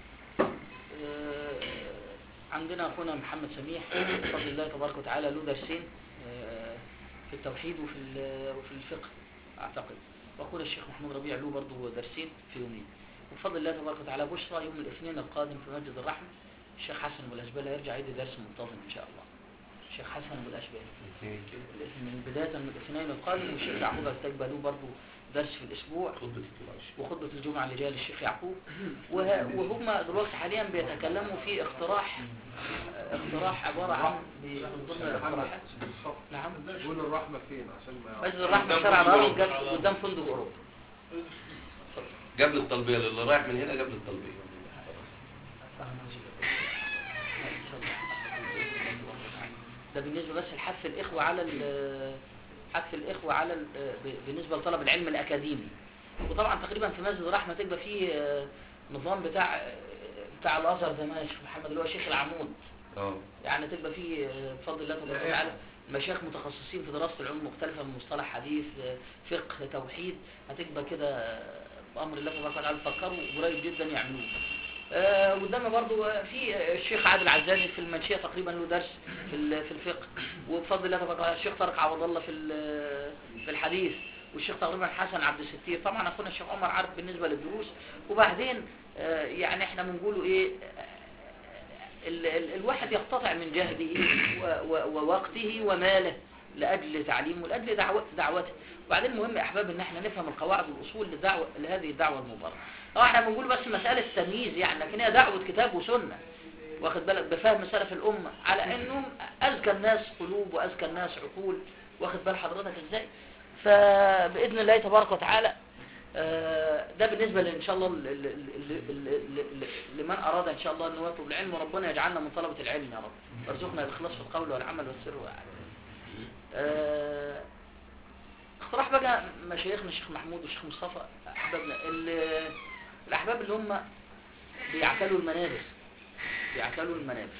آه، عندنا أخونا محمد سميح بفضل الله تبارك وتعالى له درسين آه، في التوحيد وفي ال- وفي الفقه أعتقد واخونا الشيخ محمود ربيع له برضه درسين في يومين وبفضل الله تبارك وتعالى بشرى يوم الاثنين القادم في مسجد الرحمة الشيخ حسن ابو الاشبال هيرجع يدي درس منتظم ان شاء الله الشيخ حسن ابو الاشبال من بداية من الاثنين القادم والشيخ يعقوب هيستقبل له برضه درس في الاسبوع خطبة الجمعة وخطبة الجمعة اللي جاية للشيخ يعقوب وه- وهم دلوقتي حاليا بيتكلموا في اقتراح اقتراح عبارة عن من ضمن الاقتراحات نعم قول الرحمة فين عشان ما مسجد الرحمة شارع الهرم جنب- قدام فندق اوروبا قبل الطلبية اللي رايح من هنا قبل الطلبية ده بالنسبة بس لحث الإخوة على ال- حث الإخوة على ال- ب- بالنسبة لطلب العلم الأكاديمي وطبعا تقريبا في مسجد الرحمة تبقى فيه آه، نظام بتاع بتاع الأزهر زي ما الشيخ محمد اللي هو شيخ العمود اه يعني تبقى فيه آه، بفضل الله تبارك وتعالى مشايخ متخصصين في دراسة العلوم المختلفة من مصطلح حديث آه، فقه توحيد هتبقى كده آه، بأمر الله تبارك وتعالى فكروا قريب جدا يعملوه آه، قدامنا برضو آه، في آه، الشيخ عادل عزازي في المنشية تقريبا له درس في ال- في الفقه وبفضل الله تبارك وتعالى الشيخ طارق عوض الله في ال- في الحديث والشيخ تقريبا حسن عبد الستير طبعا اخونا الشيخ عمر عارف بالنسبة للدروس وبعدين آه، يعني احنا بنقوله ايه ال ال الواحد يقتطع من جهده و- و- ووقته وماله لأجل تعليمه ولأجل دعوة دعوته وبعدين المهم يا أحباب إن احنا نفهم القواعد والأصول للدعوة لهذه الدعوة المباركة اه احنا بنقول بس مسألة تمييز يعني لكن هي دعوة كتاب وسنة واخد بالك بفهم سلف الأمة على إنهم أذكى الناس قلوب وأذكى الناس عقول واخد بال حضرتك إزاي فبإذن الله تبارك وتعالى آه، ده بالنسبة ان شاء الله ل- ل- ل- ل- ل- ل- لمن اراد ان شاء الله انه يطلب العلم وربنا يجعلنا من طلبة العلم يا رب وارزقنا الاخلاص في القول والعمل والسر والعمل آه، اقتراح بقى مشايخنا الشيخ محمود والشيخ مصطفى احبابنا ال- الاحباب اللي هم بيعتلوا المنابر بيعتلوا المنابر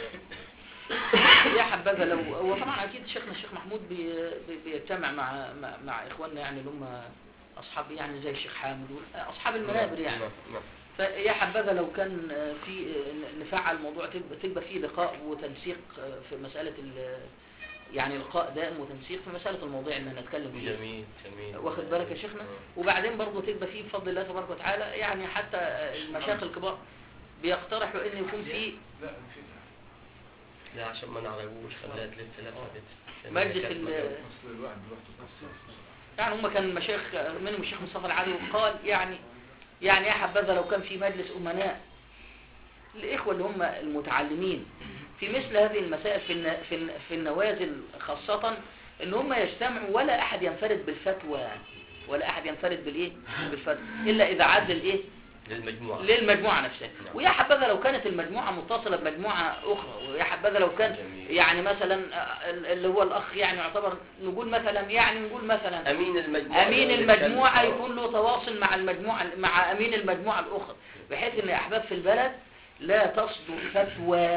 يا حبذا لو هو طبعا اكيد شيخنا الشيخ محمود بي بي- بيجتمع مع مع, مع اخواننا يعني اللي هم اصحاب يعني زي الشيخ حامد وال- اصحاب المنابر يعني نعم، نعم. فيا حبذا لو كان في نفعل الموضوع تبقى تبقى في لقاء وتنسيق في مسألة ال- يعني لقاء دائم وتنسيق في مسألة المواضيع اللي هنتكلم فيها جميل جميل واخد بالك يا شيخنا وبعدين برضه تبقى فيه بفضل الله تبارك وتعالى يعني حتى المشايخ الكبار بيقترحوا ان يكون في لا في لا عشان ما نعرفوش خليها تلف لفه كده عشان مجلس كانت ال- مجال. اصل الواحد بيروح تتأثر يعني هم كان مشايخ منهم الشيخ مصطفى العدوي قال يعني يعني يا حبذا لو كان في مجلس أمناء الإخوة اللي هم المتعلمين في مثل هذه المسائل في الن- في الن- في النوازل خاصة ان هم يجتمعوا ولا أحد ينفرد بالفتوى ولا أحد ينفرد بالإيه بالفتوى إلا إذا عاد للإيه للمجموعه للمجموعة نفسها نعم. ويا حبذا لو كانت المجموعة متصلة بمجموعة أخرى ويا حبذا لو كان جميل. يعني مثلا آه، اللي هو الأخ يعني يعتبر نقول مثلا يعني نقول مثلا امين المجموعه امين اللي المجموعه بيتكلم. يكون له تواصل مع المجموعه مع امين المجموعه الاخرى بحيث ان احباب في البلد لا تصدر فتوى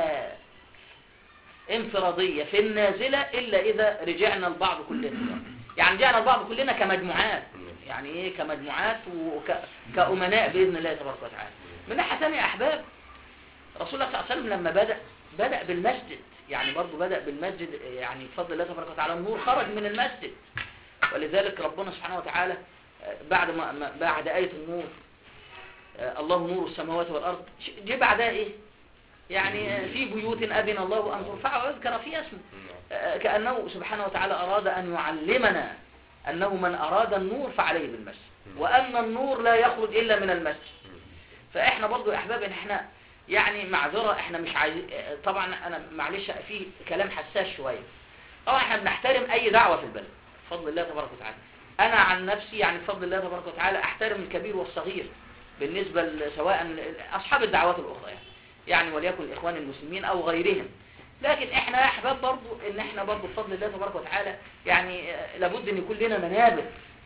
انفراديه في النازله الا اذا رجعنا البعض كلنا يعني رجعنا البعض كلنا كمجموعات يعني ايه كمجموعات وكأمناء باذن الله تبارك وتعالى من ناحيه ثانيه يا احباب رسول الله صلى الله عليه وسلم لما بدا بدا بالمسجد يعني برضه بدا بالمسجد يعني بفضل الله تبارك وتعالى النور خرج من المسجد ولذلك ربنا سبحانه وتعالى آه، بعد ما ما- بعد آية النور آه، الله نور السماوات والأرض ش- جه بعدها إيه يعني آه، في بيوت أذن الله أن ترفع ويذكر فيها اسمه آه، كأنه سبحانه وتعالى أراد أن يعلمنا أنه من أراد النور فعليه بالمسجد وأن النور لا يخرج إلا من المسجد فإحنا برضو يا أحباب إن إحنا يعني معذرة إحنا مش عايزين آه، طبعا أنا معلش في كلام حساس شوية طبعا إحنا بنحترم أي دعوة في البلد بفضل الله تبارك وتعالى أنا عن نفسي يعني بفضل الله تبارك وتعالى أحترم الكبير والصغير بالنسبة ل- سواء أصحاب الدعوات الأخرى يعني يعني وليكن الإخوان المسلمين أو غيرهم لكن احنا يا احباب برضو ان احنا برضو بفضل الله تبارك وتعالى يعني آه، لابد ان يكون لنا منابر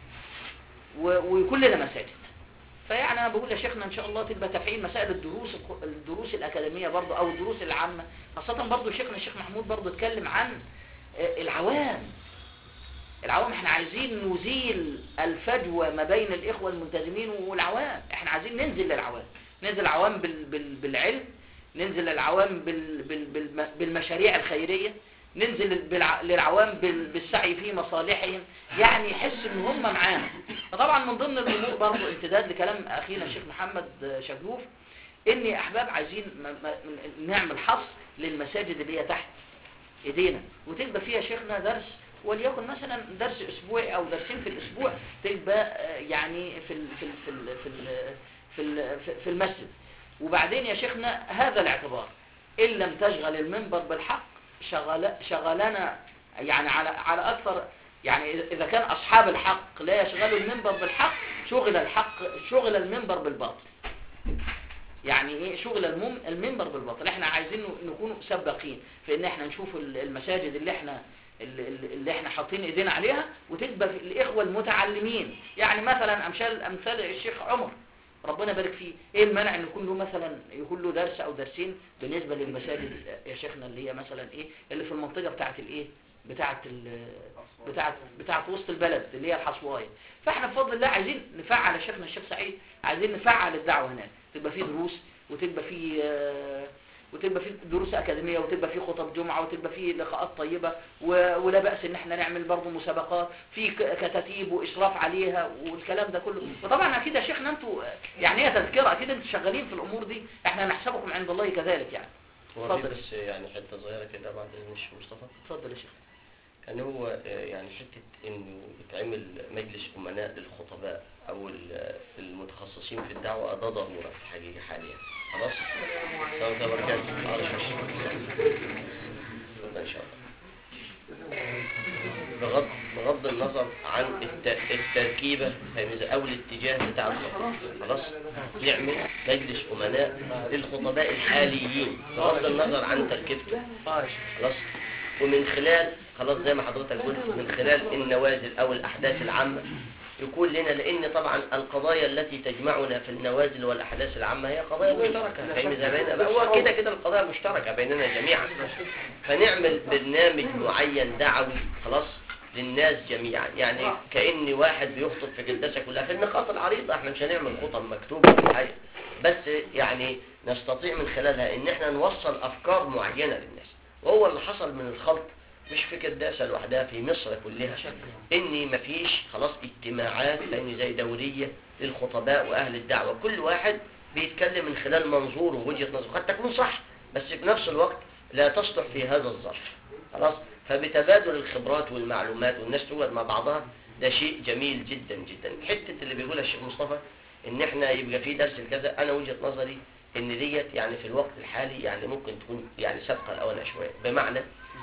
و- ويكون لنا مساجد فيعني انا بقول يا شيخنا ان شاء الله تبقى تفعيل مسائل الدروس الخ- الدروس الاكاديميه برضو او الدروس العامه خاصه برضو شيخنا الشيخ محمود برضو اتكلم عن آه، العوام العوام احنا عايزين نزيل الفجوه ما بين الاخوه الملتزمين والعوام احنا عايزين ننزل للعوام ننزل العوام بال بال بالعلم ننزل للعوام بال بال بال بالمشاريع الخيريه ننزل بالع- للعوام بال- بالسعي في مصالحهم يعني يحس ان هم معانا فطبعا من ضمن الامور برضه امتداد لكلام اخينا الشيخ محمد شجوف ان يا احباب عايزين م- م- نعمل حصر للمساجد اللي هي تحت ايدينا وتبقى فيها شيخنا درس وليكن مثلا درس اسبوعي او درسين في الاسبوع تبقى آه، يعني في ال في ال في ال في ال في, ال في المسجد وبعدين يا شيخنا هذا الاعتبار ان لم تشغل المنبر بالحق شغل شغلنا يعني على على اكثر يعني إذا- اذا كان اصحاب الحق لا يشغلوا المنبر بالحق شغل الحق شغل المنبر بالباطل يعني ايه شغل المم المنبر بالباطل احنا عايزين نكون سباقين في ان احنا نشوف ال- المساجد اللي احنا اللي, اللي احنا حاطين ايدينا عليها وتبقى في الاخوه المتعلمين يعني مثلا امثال امثال الشيخ عمر ربنا يبارك فيه ايه المانع ان يكون له مثلا يكون له درس او درسين بالنسبه للمساجد يا شيخنا اللي هي مثلا ايه اللي في المنطقه بتاعه الايه بتاعه ال- بتاعه بتاعه وسط البلد اللي هي الحصوايه فاحنا بفضل الله عايزين نفعل يا شيخنا الشيخ سعيد عايزين نفعل الدعوه هناك تبقى في دروس وتبقى في آه، وتبقى في دروس أكاديمية وتبقى في خطب جمعة وتبقى في لقاءات طيبة و- ولا بأس ان احنا نعمل برضه مسابقات في ك- كتاتيب وإشراف عليها والكلام ده كله وطبعا أكيد يا شيخنا انتوا يعني هي تذكرة أكيد انتوا شغالين في الأمور دي احنا نحسبكم عند الله كذلك يعني هو في اتفضل. بس يعني حته صغيره كده بعد اذن الشيخ مصطفى اتفضل يا شيخ كان هو آه، يعني حته انه يتعمل مجلس امناء للخطباء او ال- المتخصصين في الدعوه ده ضروره في الحقيقه حاليا خلاص السلام عليكم وبركاته على الشاشة. اتفضل ان شاء الله بغض بغض النظر عن الت- التركيبة فاهم ازاي؟ او الاتجاه بتاع الخطاب خلاص نعمل مجلس امناء للخطباء الحاليين بغض النظر عن تركيبته خلاص ومن خلال خلاص زي ما حضرتك قلت من خلال النوازل او الاحداث العامة يكون لنا لان طبعا القضايا التي تجمعنا في النوازل والاحداث العامة هي قضايا مشتركة فاهم ازاي بيننا هو كده كده القضايا مشتركة بيننا جميعا فنعمل برنامج معين دعوي خلاص للناس جميعا يعني كأن واحد بيخطب في قداسة كلها في النقاط العريضة احنا مش هنعمل خطب مكتوبة في الحقيقة بس يعني نستطيع من خلالها ان احنا نوصل افكار معينة للناس وهو اللي حصل من الخلط مش في قداسة لوحدها في مصر كلها ان مفيش خلاص اجتماعات لان زي دورية للخطباء واهل الدعوة كل واحد بيتكلم من خلال منظوره ووجهة نظره قد تكون صح بس في نفس الوقت لا تصلح في هذا الظرف خلاص فبتبادل الخبرات والمعلومات والناس تقعد مع بعضها ده شيء جميل جدا جدا حتة اللي بيقولها الشيخ مصطفى ان احنا يبقى في درس كذا انا وجهة نظري ان ديت يعني في الوقت الحالي يعني ممكن تكون يعني سابقة الاوان شوية بمعنى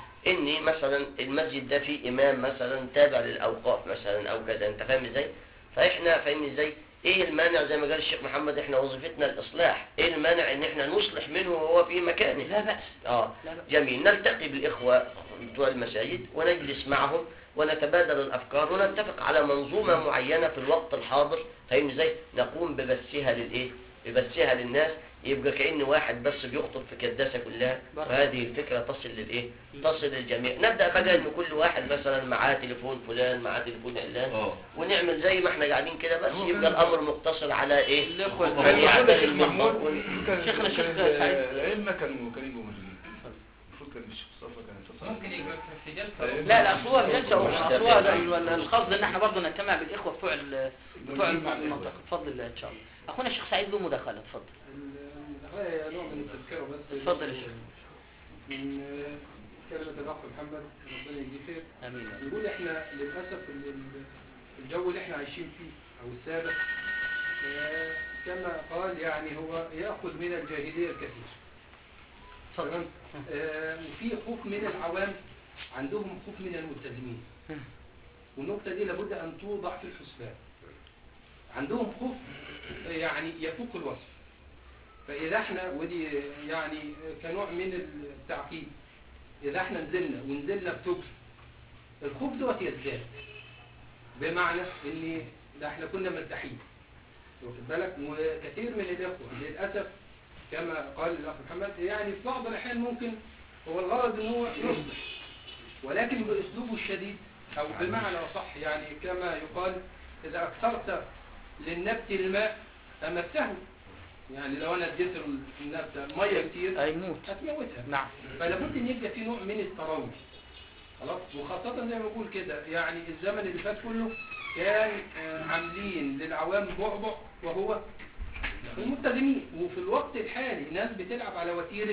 ان مثلا المسجد ده فيه امام مثلا تابع للاوقاف مثلا او كذا انت فاهم ازاي فاحنا فاهمين ازاي ايه المانع زي ما قال الشيخ محمد احنا وظيفتنا الاصلاح ايه المانع ان احنا نصلح منه وهو في مكانه لا بأس اه لا بأس جميل نلتقي بالإخوة بتوع المساجد ونجلس معهم ونتبادل الأفكار ونتفق على منظومة معينة في الوقت الحاضر فاهم ازاي نقوم ببثها للإيه ببثها للناس يبقى كأن واحد بس بيخطب في كداسة كلها بارك وهذه الفكرة تصل للإيه تصل للجميع نبدأ بقى إن كل واحد مثلا معاه تليفون فلان معاه تليفون علان اه ونعمل زي ما احنا قاعدين كده بس يبقى الأمر مقتصر على إيه الإخوة من الفريق يعتني الشيخ المنبر محمود وال- كان شيخنا الشيخ كان سعيد. الأئمة كانوا كانوا يجوا موجودين المفروض كان الشيخ مصطفى كان يتصل ممكن يبقى في جلسة لا لا اصل هو الجلسه اصل هو ال- القصد ان احنا برضه نجتمع بالاخوه بتوع ال- بتوع المنطقه اتفضل ان شاء الله اخونا الشيخ سعيد له مداخله اتفضل هذا نوع من التذكرة بس اتفضل يا شيخ. من آه، كلمة الأخ محمد ربنا يجزيه خير امين يقول احنا للأسف ال- ال- الجو اللي احنا عايشين فيه أو السابق آه، كما قال يعني هو يأخذ من الجاهلية الكثير اتفضل تمام آه، وفي خوف من العوام عندهم خوف من الملتزمين والنقطة دي لابد أن توضع في الحسبان عندهم خوف يعني يفوق الوصف فإذا احنا ودي يعني كنوع من التعقيد إذا احنا نزلنا ونزلنا بتجر الخوف دوت يزداد بمعنى ان ده احنا كنا مرتاحين واخد بالك وكثير من الاخوه للاسف كما قال الاخ محمد يعني في بعض الاحيان ممكن هو الغرض ان هو يصلح ولكن باسلوبه الشديد او بمعنى اصح يعني كما يقال اذا اكثرت للنبت الماء امته يعني لو انا اديت النبته ميه كتير هيموت هتموتها نعم فلابد ان يبقى في نوع من التروي خلاص وخاصة زي ما بقول كده يعني الزمن اللي فات كله كان آه، عاملين للعوام بعبع وهو الملتزمين وفي الوقت الحالي ناس بتلعب على وتيرة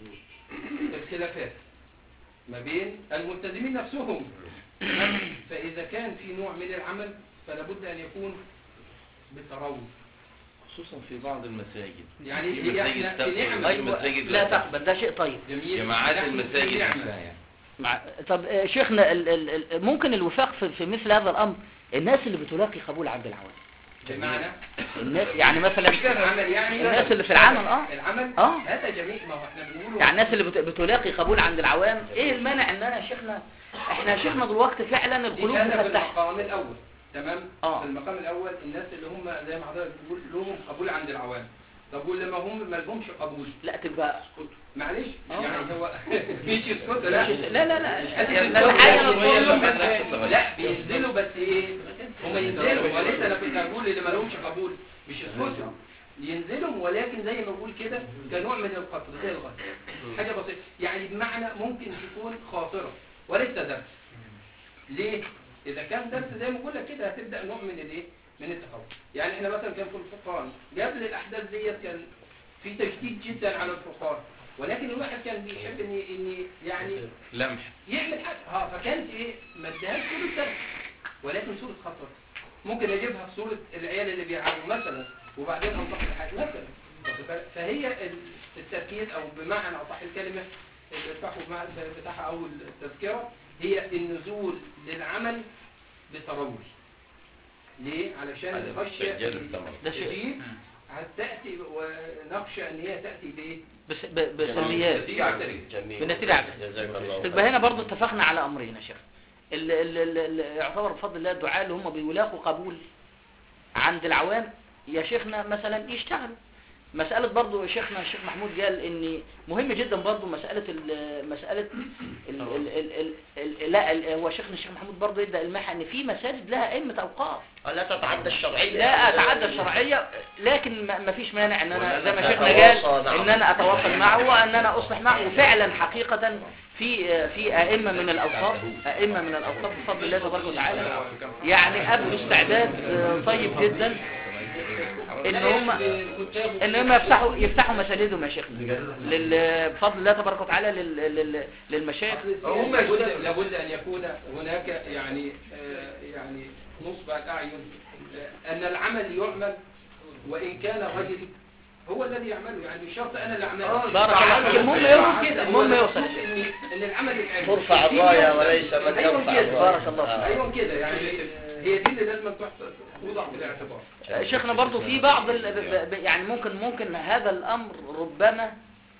الخلافات ما بين الملتزمين نفسهم فإذا كان في نوع من العمل فلابد أن يكون بالتروي خصوصا في بعض المساجد يعني في هي مساجد احنا تقبل في نعمة وفي ايوه مساجد لا تقبل. تقبل ده شيء طيب جميل جماعات نحن في المساجد نعمة. نفسها يعني مع... طب آه، شيخنا ال... ال... ال... ممكن الوفاق في... في مثل هذا الامر الناس اللي بتلاقي قبول عبد العوام بمعنى الناس يعني مثلا العمل يعني الناس اللي في العمل اه العمل آه. هذا جميل ما هو احنا بنقوله يعني الناس اللي بت... بتلاقي قبول عند العوام ايه المانع ان انا يا شيخنا احنا يا شيخنا دلوقتي فعلا دي القلوب كان في مفتحه المقام الاول تمام آه. في المقام الاول الناس اللي هم زي ما حضرتك بتقول لهم قبول عند العوام طب واللي ما هم ما لهمش قبول لا تبقى معلش آه. يعني هو مش يسكت لا لا لا لا يعني لا الحقيقة بينزلوا نقول- بس- لا بينزلوا بس ايه هم ينزلوا وليس انا كنت اقول اللي ما لهمش قبول مش يسكتوا ينزلوا ولكن زي ما بقول كده كنوع من القتل زي القتل حاجه بسيطه يعني بمعنى ممكن تكون خاطره وليس درس ليه اذا كان درس زي ما بقول لك كده هتبدا نوع من الايه من التخوف يعني احنا مثلا كان في الفرقان قبل الاحداث ديت كان في تشديد جدا على الفرقان ولكن الواحد كان بيحب ان ان يعني لمح يعمل حاجه اه فكانت ايه ما ادهاش صوره درس ولكن صوره خطر ممكن اجيبها في صوره العيال اللي بيلعبوا مثلا وبعدين انطق الحاجه مثلا واخد بالك؟ فهي ال- التركيز او بمعنى اصح الكلمه الفحو بمعنى بتاعها او التذكره هي النزول للعمل بتروي ليه؟ علشان على الخشية استعجال الثمر. ده شيء الشديد هتأتي ونخشى ان هي تأتي بايه؟ بس ب- بسلبيات نتيجة عكسية. جميل بنتيجة عكسية. جزاك الله تبقى هنا برضو اتفقنا على امرين يا شيخ ال- ال- ال- ال- يعتبر بفضل الله الدعاء اللي هم بيلاقوا قبول عند العوام يا شيخنا مثلا يشتغلوا مسألة برضو شيخنا الشيخ محمود قال ان مهم جدا برضو مسألة ال مسألة ال ال ال ال ال لا ال- هو شيخنا الشيخ محمود برضو يدى المحة ان في مساجد لها ائمة اوقاف آه، لا تتعدى الشرعية لا اتعدى الشرعية لكن ما ما فيش مانع ان انا ولا زي ما نتواصل شيخنا قال معه. ان انا اتواصل معه وان انا اصلح معه وفعلا حقيقة في في ائمة من الاوقاف ائمة من الاوقاف بفضل الله تبارك وتعالى يعني ابدوا استعداد آه، طيب جدا ان هم ان هم يفتحوا يفتحوا مساجدهم يا شيخنا لل- بفضل الله تبارك وتعالى لل- لل- للمشايخ هم لابد لابد ان يكون هناك يعني آه، يعني نصب الاعين آه، ان العمل يعمل وان كان غيري هو الذي يعمله يعني مش شرط انا اللي اعمله بارك الله فيك. المهم يوصل كده، المهم يوصل. ان ان العمل يتعمل ترفع الراية وليس من أيوة يرفع كده. الراية بارك الله فيك. آه. ايوه كده يعني هي دي اللي لازم تحط- توضع في الاعتبار شيخنا برضو في بعض ال... ب- ب- يعني ممكن ممكن هذا الامر ربما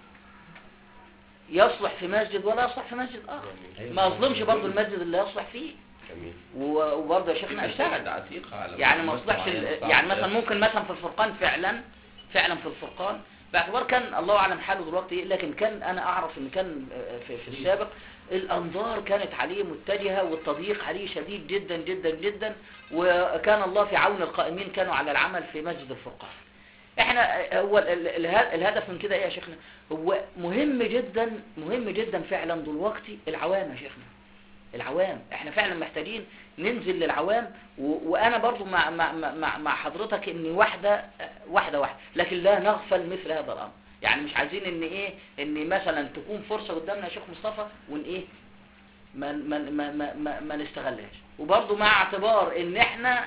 يصلح في مسجد ولا يصلح في مسجد اخر ما اظلمش برضو المسجد اللي يصلح فيه جميل و- وبرضه يا شيخنا اشتغل عتيقة على يعني ما مسجد اصلحش معين ال- صعب يعني مثلا تلاقي. ممكن مثلا في الفرقان فعلا فعلا في الفرقان باعتبار كان الله اعلم حاله دلوقتي إيه، لكن كان انا اعرف ان كان آه، في, في السابق الانظار كانت عليه متجهه والتضييق عليه شديد جدا جدا جدا وكان الله في عون القائمين كانوا على العمل في مسجد الفرقان احنا آه، هو ال- ال- اله- الهدف من كده ايه يا شيخنا هو مهم جدا مهم جدا فعلا دلوقتي العوام يا شيخنا العوام احنا فعلا محتاجين ننزل للعوام و... وانا برضو مع مع مع, مع حضرتك ان واحده واحده واحده لكن لا نغفل مثل هذا الامر يعني مش عايزين ان ايه ان مثلا تكون فرصه قدامنا يا شيخ مصطفى ون ايه ما ما ما ما, ما, ما نستغلهاش وبرضو مع اعتبار ان احنا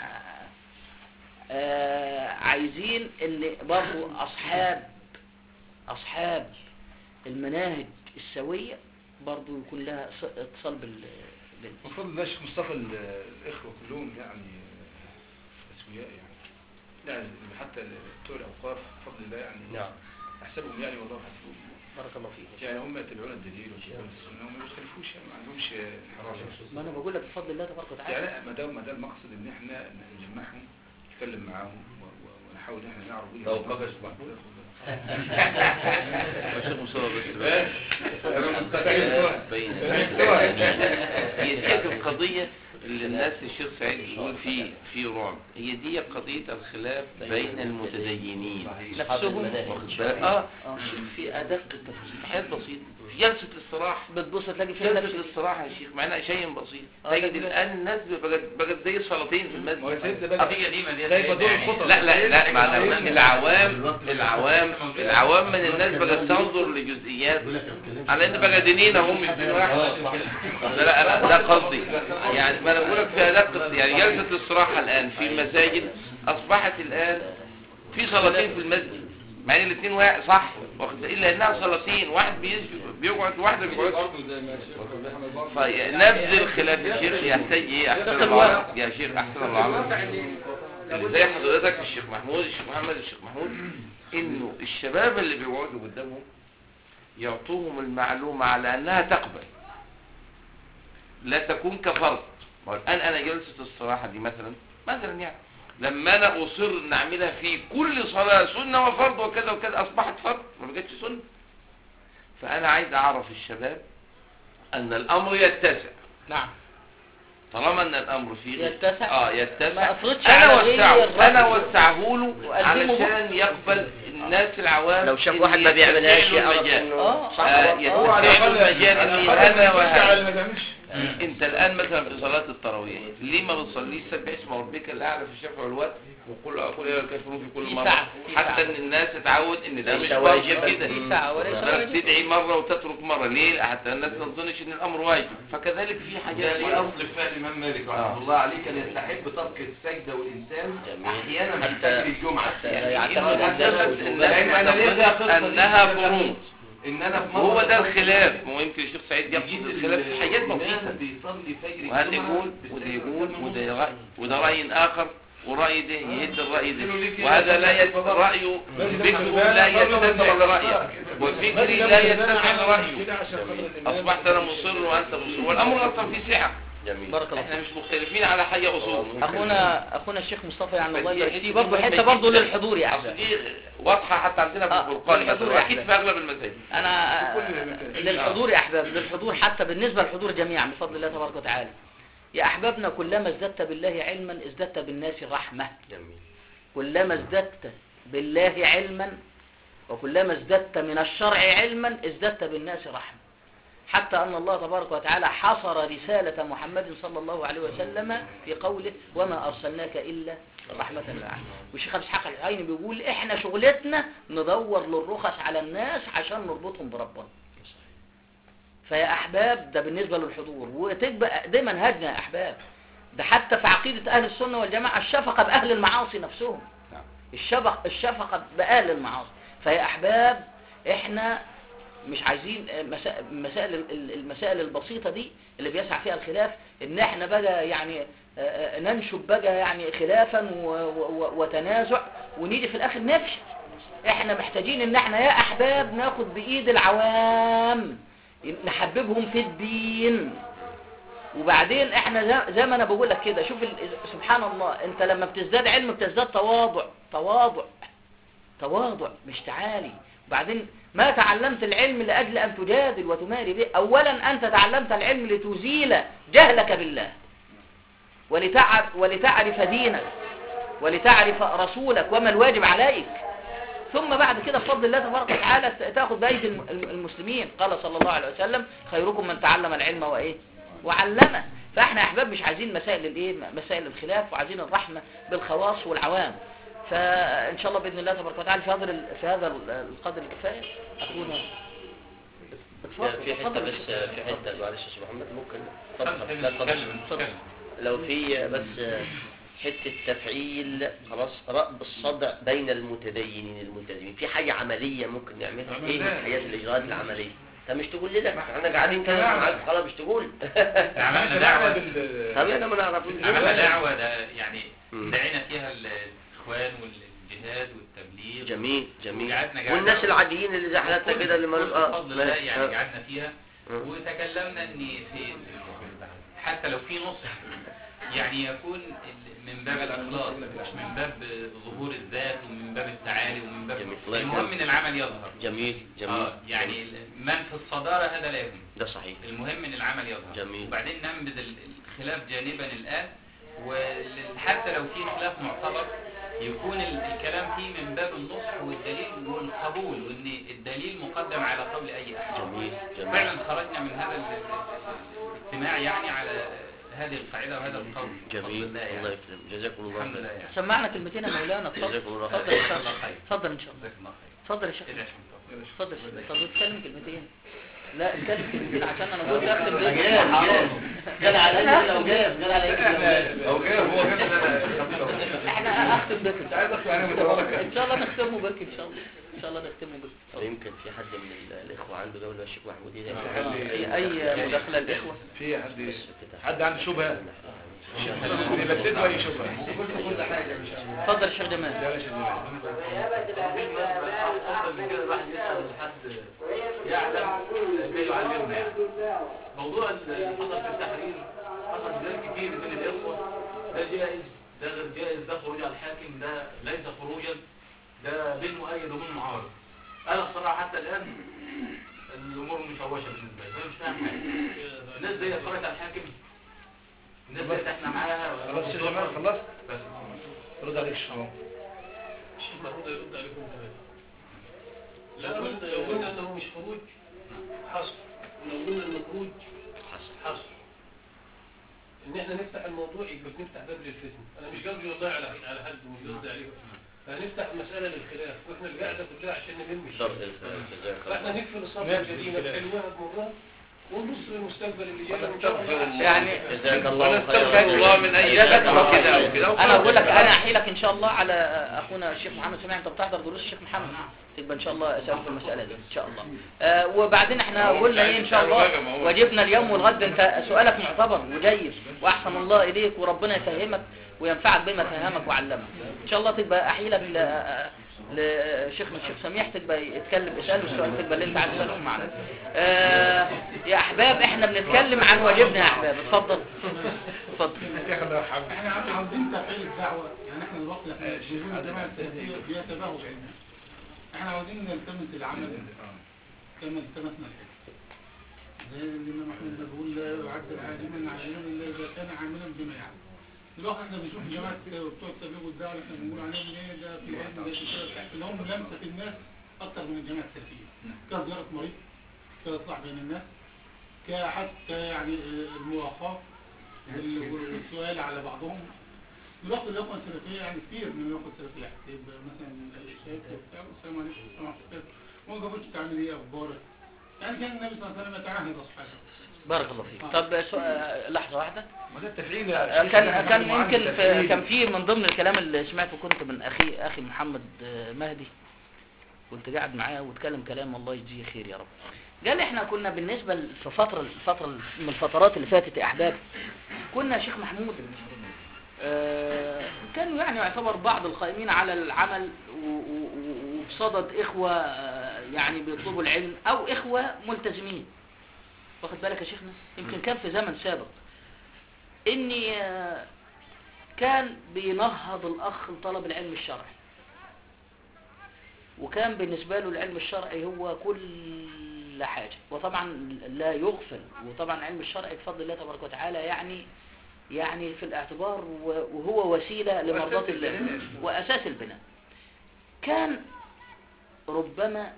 آه عايزين ان برضو اصحاب اصحاب المناهج السويه برضو يكون لها ص- اتصال بال بال- المفروض الله شيخ مصطفى ال- الاخوه كلهم يعني اسوياء يعني لا حتى بتوع الاوقاف بفضل الله يعني نعم احسبهم يعني والله حسبهم بارك الله فيك يعني هم يتبعون الدليل ويتبعون السنه وما يخالفوش يعني ما عندهمش انحراف ما انا بقول لك بفضل الله تبارك وتعالى يعني ما دام ما دام المقصد ان احنا نجمعهم نتكلم معاهم و- و- ونحاول ان احنا نعرف ايه توقف يا شيخ محمود. وشيخ مصطفى بس بقى. انا مستعد بين هي دي القضية اللي الناس الشيخ سعيد بيقول في في رعب هي دي قضية الخلاف بين المتدينين نفسهم واخد بالك اه آه. في ادق التفاصيل حاجات بسيطة في جلسة الاستراحة بتبص تلاقي فيها نفس جلسة الاستراحة يا شيخ معناها شيء بسيط آه، تجد ده- الان الناس بقت بقت زي السلاطين في ما هو المسجد سيدنا بقى القضية دي مليانة كيف دور يعني. الخطب لا لا لا معنى العوام العوام العوام من الناس بقت تنظر لجزئيات على ان بقى دينين هم مش دين واحد لا لا لا ده قصدي يعني ما انا بقول لك في ادق يعني جلسه الاستراحه الان في المساجد اصبحت الان في صلاتين في المسجد مع ان الاثنين واحد صح واخد بالك؟ الا انها صلاتين واحد بيسجد بيقعد واحده بيقعد فنبذ الخلاف يا شيخ يحتاج ايه احسن الله يا شيخ احسن الله عمل اللي زي حضرتك الشيخ محمود الشيخ محمد الشيخ محمود انه الشباب اللي بيقعدوا قدامهم يعطوهم المعلومة على انها تقبل لا تكون كفرض ما هو الان انا جلسة الصراحة دي مثلا مثلا يعني لما انا اصر ان اعملها في كل صلاة سنة وفرض وكذا وكذا اصبحت فرض ما بقتش سنة فانا عايز اعرف الشباب ان الامر يتسع نعم طالما ان الامر فيه يتسع؟ اه ما يتسع أفرضش انا على غير وسعه الرجل. انا وسعه له وأقدمه علشان يقبل الناس العوام لو شاف إن واحد ما بيعملهاش يتسع له يعرف المجال. انه آه. صح آه، هو- يتسع له المجال ان هذا وهذا انت الان مثلا في صلاة التراويح ليه ما بتصليش سبح اسم ربك الاعلى في الشفع والوتر وقل اقول يا الكافرون في كل في مرة ساعة، في حتى ساعة. ان الناس تتعود ان ده مش ليس واجب واجبا. كده في ساعة وليس لا واجب. تدعي مرة وتترك مرة ليه حتى الناس ما تظنش ان الامر واجب فكذلك في حاجات يعني اصل فعل الامام مالك رحمه الله عليه كان يستحب ترك السجده والانسان جميل. احيانا في حتى- فجر الجمعه حتى يعني يعتمد إنه الإنسان الناس وجوبا. الناس لأن ما أنا ليه تظنش ده قصة انها دي؟ فروض ان انا في وهو مرة ده بصلي- الخلاف ما هو يمكن الشيخ سعيد يقصد يجيب الخلاف في حاجات الإمام بسيطة بيصلي فجر وهذا الجمعة يقول بالساعة وده يقول الثامنة وده ونص. رأي وده رأي آخر ورأي ده يهد الرأي قلت له ليه ده كده؟ وهذا لا قال يت... لك رأيه بس ده فكره خلي لا بالك، برضه يتسع ده لرأيك كده. وفكري بس لا ده يتسع كده لرأيه عشان خاطر الإمام. أصبحت أنا مصر وأنت مصر والأمر أصلا في سعة جميل بارك الله احنا فيك مش مختلفين على حاجة أصول اخونا اخونا الشيخ مصطفى يعني الله فدي يبارك حتة فيه برضه مهمة حته برضه جداً. للحضور يا أصل احباب دي واضحة حتى عندنا في آه، الفرقان للحضور مثلا يا وأكيد أحباب. في أغلب المساجد انا في كل المساجد. للحضور يا احباب للحضور حتى بالنسبه للحضور جميعا بفضل الله تبارك وتعالى يا احبابنا كلما ازددت بالله علما ازددت بالناس رحمه جميل كلما ازددت بالله علما وكلما ازددت من الشرع علما ازددت بالناس رحمه حتى أن الله تبارك وتعالى حصر رسالة محمد صلى الله عليه وسلم في قوله وما أرسلناك إلا رحمة للعالمين والشيخ أبو إسحاق العيني بيقول إحنا شغلتنا ندور للرخص على الناس عشان نربطهم بربنا فيا أحباب ده بالنسبة للحضور وتبقى ده منهجنا يا أحباب ده حتى في عقيدة أهل السنة والجماعة الشفقة بأهل المعاصي نفسهم الشفق الشفقة بأهل المعاصي فيا أحباب إحنا مش عايزين مسا- مسائل ال- المسائل البسيطة دي اللي بيسعى فيها الخلاف ان احنا بقى يعني آه، آه، ننشب بقى يعني خلافا و- و- وتنازع ونيجي في الاخر نفشل احنا محتاجين ان احنا يا احباب ناخد بايد العوام نحببهم في الدين وبعدين احنا زي- زي ما انا بقول لك كده شوف ال- سبحان الله انت لما بتزداد علم بتزداد تواضع تواضع تواضع مش تعالي وبعدين ما تعلمت العلم لأجل أن تجادل وتماري به أولا أنت تعلمت العلم لتزيل جهلك بالله ولتعرف, ولتعرف دينك ولتعرف رسولك وما الواجب عليك ثم بعد كده بفضل الله تبارك وتعالى ت- تاخذ بأيدي الم- الم- المسلمين قال صلى الله عليه وسلم خيركم من تعلم العلم وإيه وعلمه فاحنا يا احباب مش عايزين مسائل الايه مسائل الخلاف وعايزين الرحمه بالخواص والعوام فان شاء الله باذن الله تبارك وتعالى في هذا ال- في هذا ال- القدر الكفايه اخونا اتفضل في حته اتفضل بس يا شيخ. في حته معلش يا استاذ محمد ممكن اتفضل، اتفضل لا اتفضل اتفضل. لو في بس حته تفعيل خلاص رأب الصدع بين المتدينين الملتزمين في حاجه عمليه ممكن نعملها ايه من الحاجات الاجراءات العمليه انت مش تقول لنا احنا قاعدين كده معاك خلاص مش تقول عملنا دعوة بال- طب انا ما نعرف عملنا دعوة ده يعني مم. دعينا فيها الاخوان والجهاد والتبليغ جميل جميل وقعدنا قعدة. والناس العاديين اللي زي حالتنا كده اللي مالوش اه بفضل الله ماشي. يعني آه. قعدنا فيها آه. وتكلمنا ان في حتى لو في نصح يعني يكون ال- من باب الاخلاص مش من باب ظهور الذات ومن باب التعالي ومن باب جميل. الله المهم يكرمك. ان العمل يظهر جميل جميل اه يعني ال- من في الصدارة هذا لا يهم ده صحيح المهم ان العمل يظهر جميل. وبعدين ننبذ ال- الخلاف جانبا الان وحتى لو في خلاف معتبر يكون ال- الكلام فيه من باب النصح والدليل والقبول وان الدليل مقدم على قول اي احد جميل جميل فعلا خرجنا من هذا ال- ال- الاجتماع يعني على هذه القاعده وهذا القول بفضل جميل الله يعني. الله يكرم جزاكم الله الحمد خير لله يعني سمعنا كلمتين يا مولانا اتفضل جزاكم الله اتفضل خير يا شيخ. الله خير. اتفضل ان شاء الله جزاك الله خير اتفضل يا شيخ ادعي عشان توفيق. اتفضل يا شيخ. طب اتكلم كلمتين لا اتكلم كلمتين عشان انا قلت اكتب جاهز جاهز قال على لو جاهز قال على لو جاي هو كده انا احنا اختم بك مش عايز اخد انا متورك ان شاء الله نختمه بك ان شاء الله ان شاء الله نختمه بك اتفضل. يمكن في حد من ال- الاخوه عنده جوله الشيخ محمود ايه آه، اي اي مداخله الاخوه في حد حد عنده شبهه يبدد اي شبهه اتفضل يا شيخ جمال لا لا شيخ افضل من كده الواحد يسال لحد يعلم ما يعلمنا يعني موضوع اللي حصل في التحرير حصل كلام كتير بين الاخوه ده جائز ده غير جائز ده خروج على الحاكم ده ليس خروجا ده بين مؤيد وبين معارض انا الصراحه حتى الان الامور مشوشه بالنسبه لي انا مش فاهم حاجه الناس دي خرجت على الحاكم الناس دي احنا معاها خلاص يا جماعه خلصت بس رد عليك الشيخ الشيخ محمود يرد عليكم كمان لا لو قلنا لو قلنا انه مش خروج حصر ولو قلنا انه خروج حصل حصر ان احنا نفتح الموضوع يبقى بنفتح باب للفتن انا مش قصدي والله على على حد مش قصدي عليكم فهنفتح مسألة للخلاف واحنا القعدة كلها عشان نلم ضرب الشيء الخلاف جزاك فاحنا الله نقفل الصفحة ماشي، القديمة بالخلاف. بحلوها بمرها ونبص للمستقبل اللي جاي ونستغفر الله. يعني جزاك الله ونستغفر خيرا الله من أي جزاك الله فتوى كده خير. أو كده أو انا بقول لك كده. انا احيلك ان شاء الله على اخونا الشيخ محمد سميع انت بتحضر دروس الشيخ محمد تبقى ان شاء الله اسال في المساله دي ان شاء الله آه وبعدين احنا هو قلنا مش ايه ان عايز شاء الله يسأله بقى، ما هو- وجبنا اليوم والغد انت سؤالك معتبر وجيد واحسن الله اليك وربنا يفهمك وينفعك بما فهمك وعلمك ان شاء الله تبقى احيلك ل لشيخنا الشيخ سميح تبقى يتكلم اساله السؤال تبقى اللي انت عايز تساله معنا آه يا احباب احنا بنتكلم عن واجبنا يا احباب اتفضل اتفضل احنا عم- عاوزين تفعيل الدعوة يعني احنا دلوقتي احنا جمهور الجماعة السلفية بيتباهوا بعلمنا احنا عاوزين نلتمس العمل كما التمسنا الحكم زي اللي الامام احمد بيقول لا يعد عالما عالما الا اذا كان عاملا بما يعلم دلوقتي احنا بنشوف جماعة بتوع التبليغ والدعوة اللي احنا بنقول عليهم ايه ده في علم ده في كده اللي هم لمسة الناس اكتر من الجماعة السلفية كزيارة مريض كإصلاح بين الناس كحتى يعني المواقفة وال- والسؤال على بعضهم دلوقتي الإخوة السلفية يعني كتير من الإخوة السلفية يبقى مثلا الشيخ وبتاع السلام عليكم السلام عليكم ما جابوش تعمل إيه أخبارك يعني كان النبي صلى الله عليه وسلم يتعاهد أصحابه بارك الله فيك طب سؤال لحظة واحدة ما ده التفعيل يا شيخ. كان كان معانا يمكن في التفعيل. كان في من ضمن الكلام اللي سمعته كنت من اخي اخي محمد آه، مهدي كنت قاعد معاه واتكلم كلام الله يجزيه خير يا رب قال احنا كنا بالنسبه في فتره الفتره من الفترات اللي فاتت يا احباب كنا يا شيخ محمود آه، كانوا يعني يعتبر بعض القائمين على العمل و- و- و- وبصدد اخوه آه، يعني بيطلبوا العلم او اخوه ملتزمين واخد بالك يا شيخنا يمكن كان في زمن سابق اني آه، كان بينهض الاخ لطلب العلم الشرعي وكان بالنسبة له العلم الشرعي هو كل حاجة وطبعا لا يغفل وطبعا العلم الشرعي بفضل الله تبارك وتعالى يعني يعني في الاعتبار و- وهو وسيلة لمرضاة الله وأساس البناء كان ربما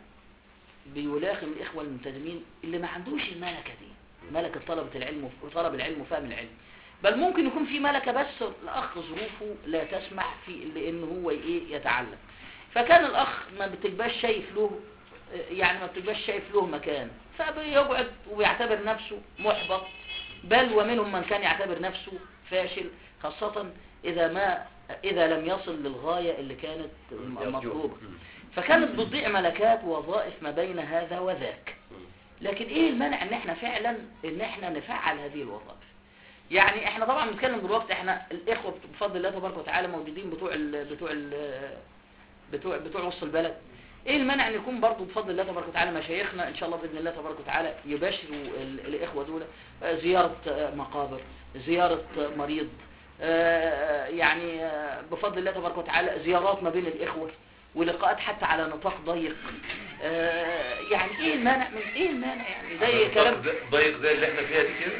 بيلاقي الإخوة الملتزمين اللي ما عندوش الملكة دي ملكة طلبة العلم وطلب العلم وفهم العلم بل ممكن يكون في ملكة بس الأخ ظروفه لا تسمح في لأن هو إيه يتعلم فكان الأخ ما بتبقاش شايف له يعني ما بتبقاش شايف له مكان فبيقعد وبيعتبر نفسه محبط بل ومنهم من كان يعتبر نفسه فاشل خاصة إذا ما إذا لم يصل للغاية اللي كانت مطلوبة فكانت بتضيع ملكات ووظائف ما بين هذا وذاك لكن ايه المانع ان احنا فعلا ان احنا نفعل هذه الوظائف يعني احنا طبعا بنتكلم دلوقتي احنا الاخوه بفضل الله تبارك وتعالى موجودين بتوع ال بتوع ال بتوع بتوع وسط البلد ايه المانع ان يكون برضه بفضل الله تبارك وتعالى مشايخنا ان شاء الله باذن الله تبارك وتعالى يباشروا ال- الاخوه دول آه، زياره آه، مقابر زياره آه، مريض آه، يعني آه، بفضل الله تبارك وتعالى زيارات ما بين الاخوه ولقاءات حتى على نطاق ضيق آه، يعني ايه المانع من ايه المانع يعني زي كلام ضيق زي اللي احنا فيها دي كده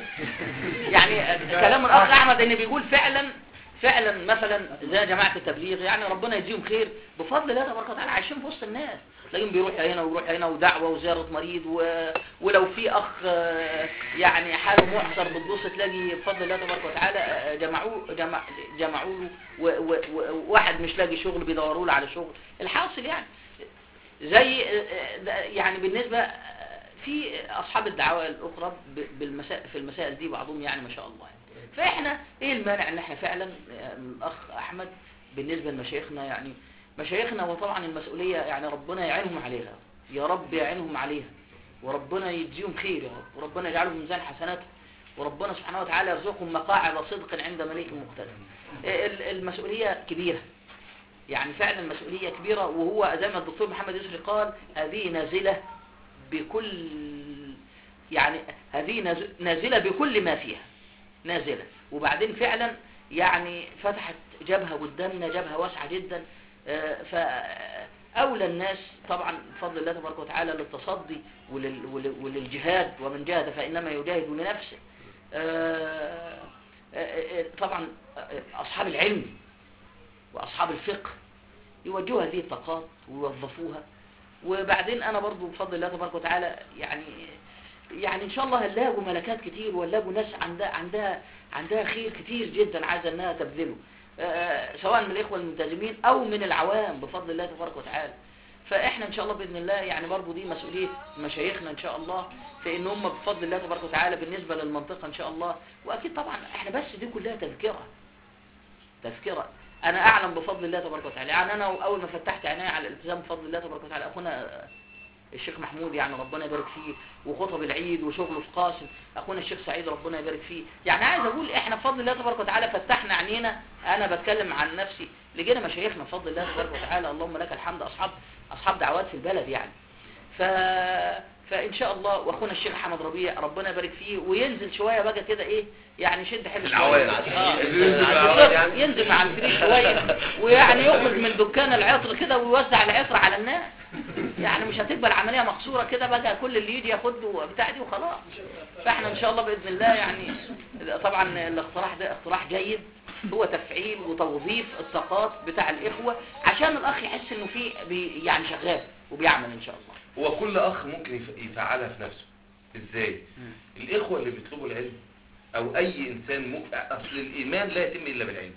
يعني كلام الاخ احمد ان بيقول فعلا فعلا مثلا زي جماعه التبليغ يعني ربنا يجزيهم خير بفضل الله تبارك وتعالى عايشين في وسط الناس تلاقيهم بيروح هنا ويروح هنا ودعوه وزياره مريض و... ولو في اخ آه، يعني حاله محصر بتبص تلاقي بفضل الله تبارك وتعالى آه، جمعوه جمع جمعوا له و- و- وواحد مش لاقي شغل بيدوروا له على شغل الحاصل يعني زي آه، آه، ده يعني بالنسبه آه، في اصحاب الدعوه الاخرى ب- بالمسائل في المسائل دي بعضهم يعني ما شاء الله يعني. فاحنا ايه المانع ان احنا فعلا آه، الاخ احمد بالنسبه لمشايخنا يعني مشايخنا وطبعا المسؤوليه يعني ربنا يعينهم عليها يا رب يعينهم عليها وربنا يجزيهم خير يا رب وربنا يجعلهم في ميزان حسناتهم وربنا سبحانه وتعالى يرزقهم مقاعد صدق عند مليك مقتدر آه، ال- المسؤوليه كبيره يعني فعلا مسؤولية كبيرة وهو زي ما الدكتور محمد يسري قال هذه نازلة بكل يعني هذه ناز- نازلة بكل ما فيها نازلة وبعدين فعلا يعني فتحت جبهة قدامنا جبهة واسعة جدا آه، فأولى الناس طبعا بفضل الله تبارك وتعالى للتصدي ولل- ولل- وللجهاد ومن جاهد فإنما يجاهد لنفسه آه، آه، آه، طبعا آه، أصحاب العلم واصحاب الفقه يوجهوا هذه الطاقات ويوظفوها وبعدين انا برضو بفضل الله تبارك وتعالى يعني يعني ان شاء الله هنلاقوا ملكات كتير وهنلاقوا ناس عندها عندها عندها خير كتير جدا عايزه انها تبذله آه، سواء من الاخوه الملتزمين او من العوام بفضل الله تبارك وتعالى فاحنا ان شاء الله باذن الله يعني برضو دي مسؤوليه مشايخنا ان شاء الله في ان هم بفضل الله تبارك وتعالى بالنسبه للمنطقه ان شاء الله واكيد طبعا احنا بس دي كلها تذكره تذكره انا اعلم بفضل الله تبارك وتعالى يعني انا اول ما فتحت عيني على الالتزام بفضل الله تبارك وتعالى اخونا الشيخ محمود يعني ربنا يبارك فيه وخطب العيد وشغله في قاسم اخونا الشيخ سعيد ربنا يبارك فيه يعني عايز اقول احنا بفضل الله تبارك وتعالى فتحنا عينينا انا بتكلم عن نفسي لقينا مشايخنا بفضل الله تبارك وتعالى اللهم لك الحمد اصحاب اصحاب دعوات في البلد يعني ف فان شاء الله واخونا الشيخ احمد ربيع ربنا يبارك فيه وينزل شويه بقى كده ايه يعني شد حيله شويه العوام. آه. ينزل مع العوام يعني. ينزل مع الفريق شويه ويعني يخرج من دكان العطر كده ويوزع العطر على الناس يعني مش هتبقى العمليه مقصوره كده بقى كل اللي يجي ياخد له بتاع دي وخلاص فاحنا ان شاء الله باذن الله يعني طبعا الاقتراح ده اقتراح جيد هو تفعيل وتوظيف الطاقات بتاع الاخوه عشان الاخ يحس انه في بي يعني شغال وبيعمل ان شاء الله هو كل اخ ممكن يف- يفعلها في نفسه ازاي الاخوه اللي بيطلبوا العلم او اي انسان م... اصل الايمان لا يتم الا بالعلم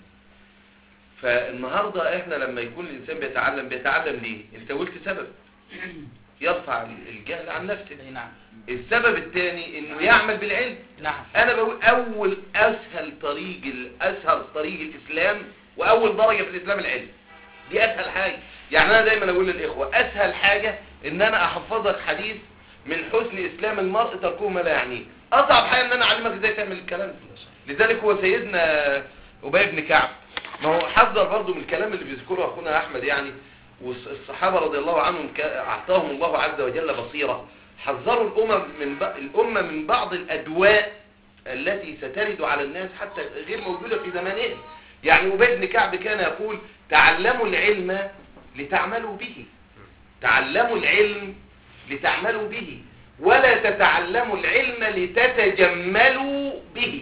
فالنهارده احنا لما يكون الانسان بيتعلم بيتعلم ليه انت قلت سبب يرفع الجهل عن نفسه اي نعم السبب الثاني انه يعمل بالعلم نعم انا بقول اول اسهل طريق اسهل طريق الاسلام واول درجه في الاسلام العلم دي اسهل حاجه يعني انا دايما اقول للاخوه اسهل حاجه ان انا احفظك حديث من حسن اسلام المرء تركه ما لا يعنيه اصعب حاجه ان انا اعلمك ازاي تعمل الكلام ده لذلك هو سيدنا ابي بن كعب ما هو حذر برضه من الكلام اللي بيذكره اخونا احمد يعني والصحابه رضي الله عنهم كا- اعطاهم الله عز وجل بصيره حذروا الامم من ب... الامه من بعض الادواء التي سترد على الناس حتى غير موجوده في زمانهم يعني ابي بن كعب كان يقول تعلموا العلم لتعملوا به تعلموا العلم لتعملوا به ولا تتعلموا العلم لتتجملوا به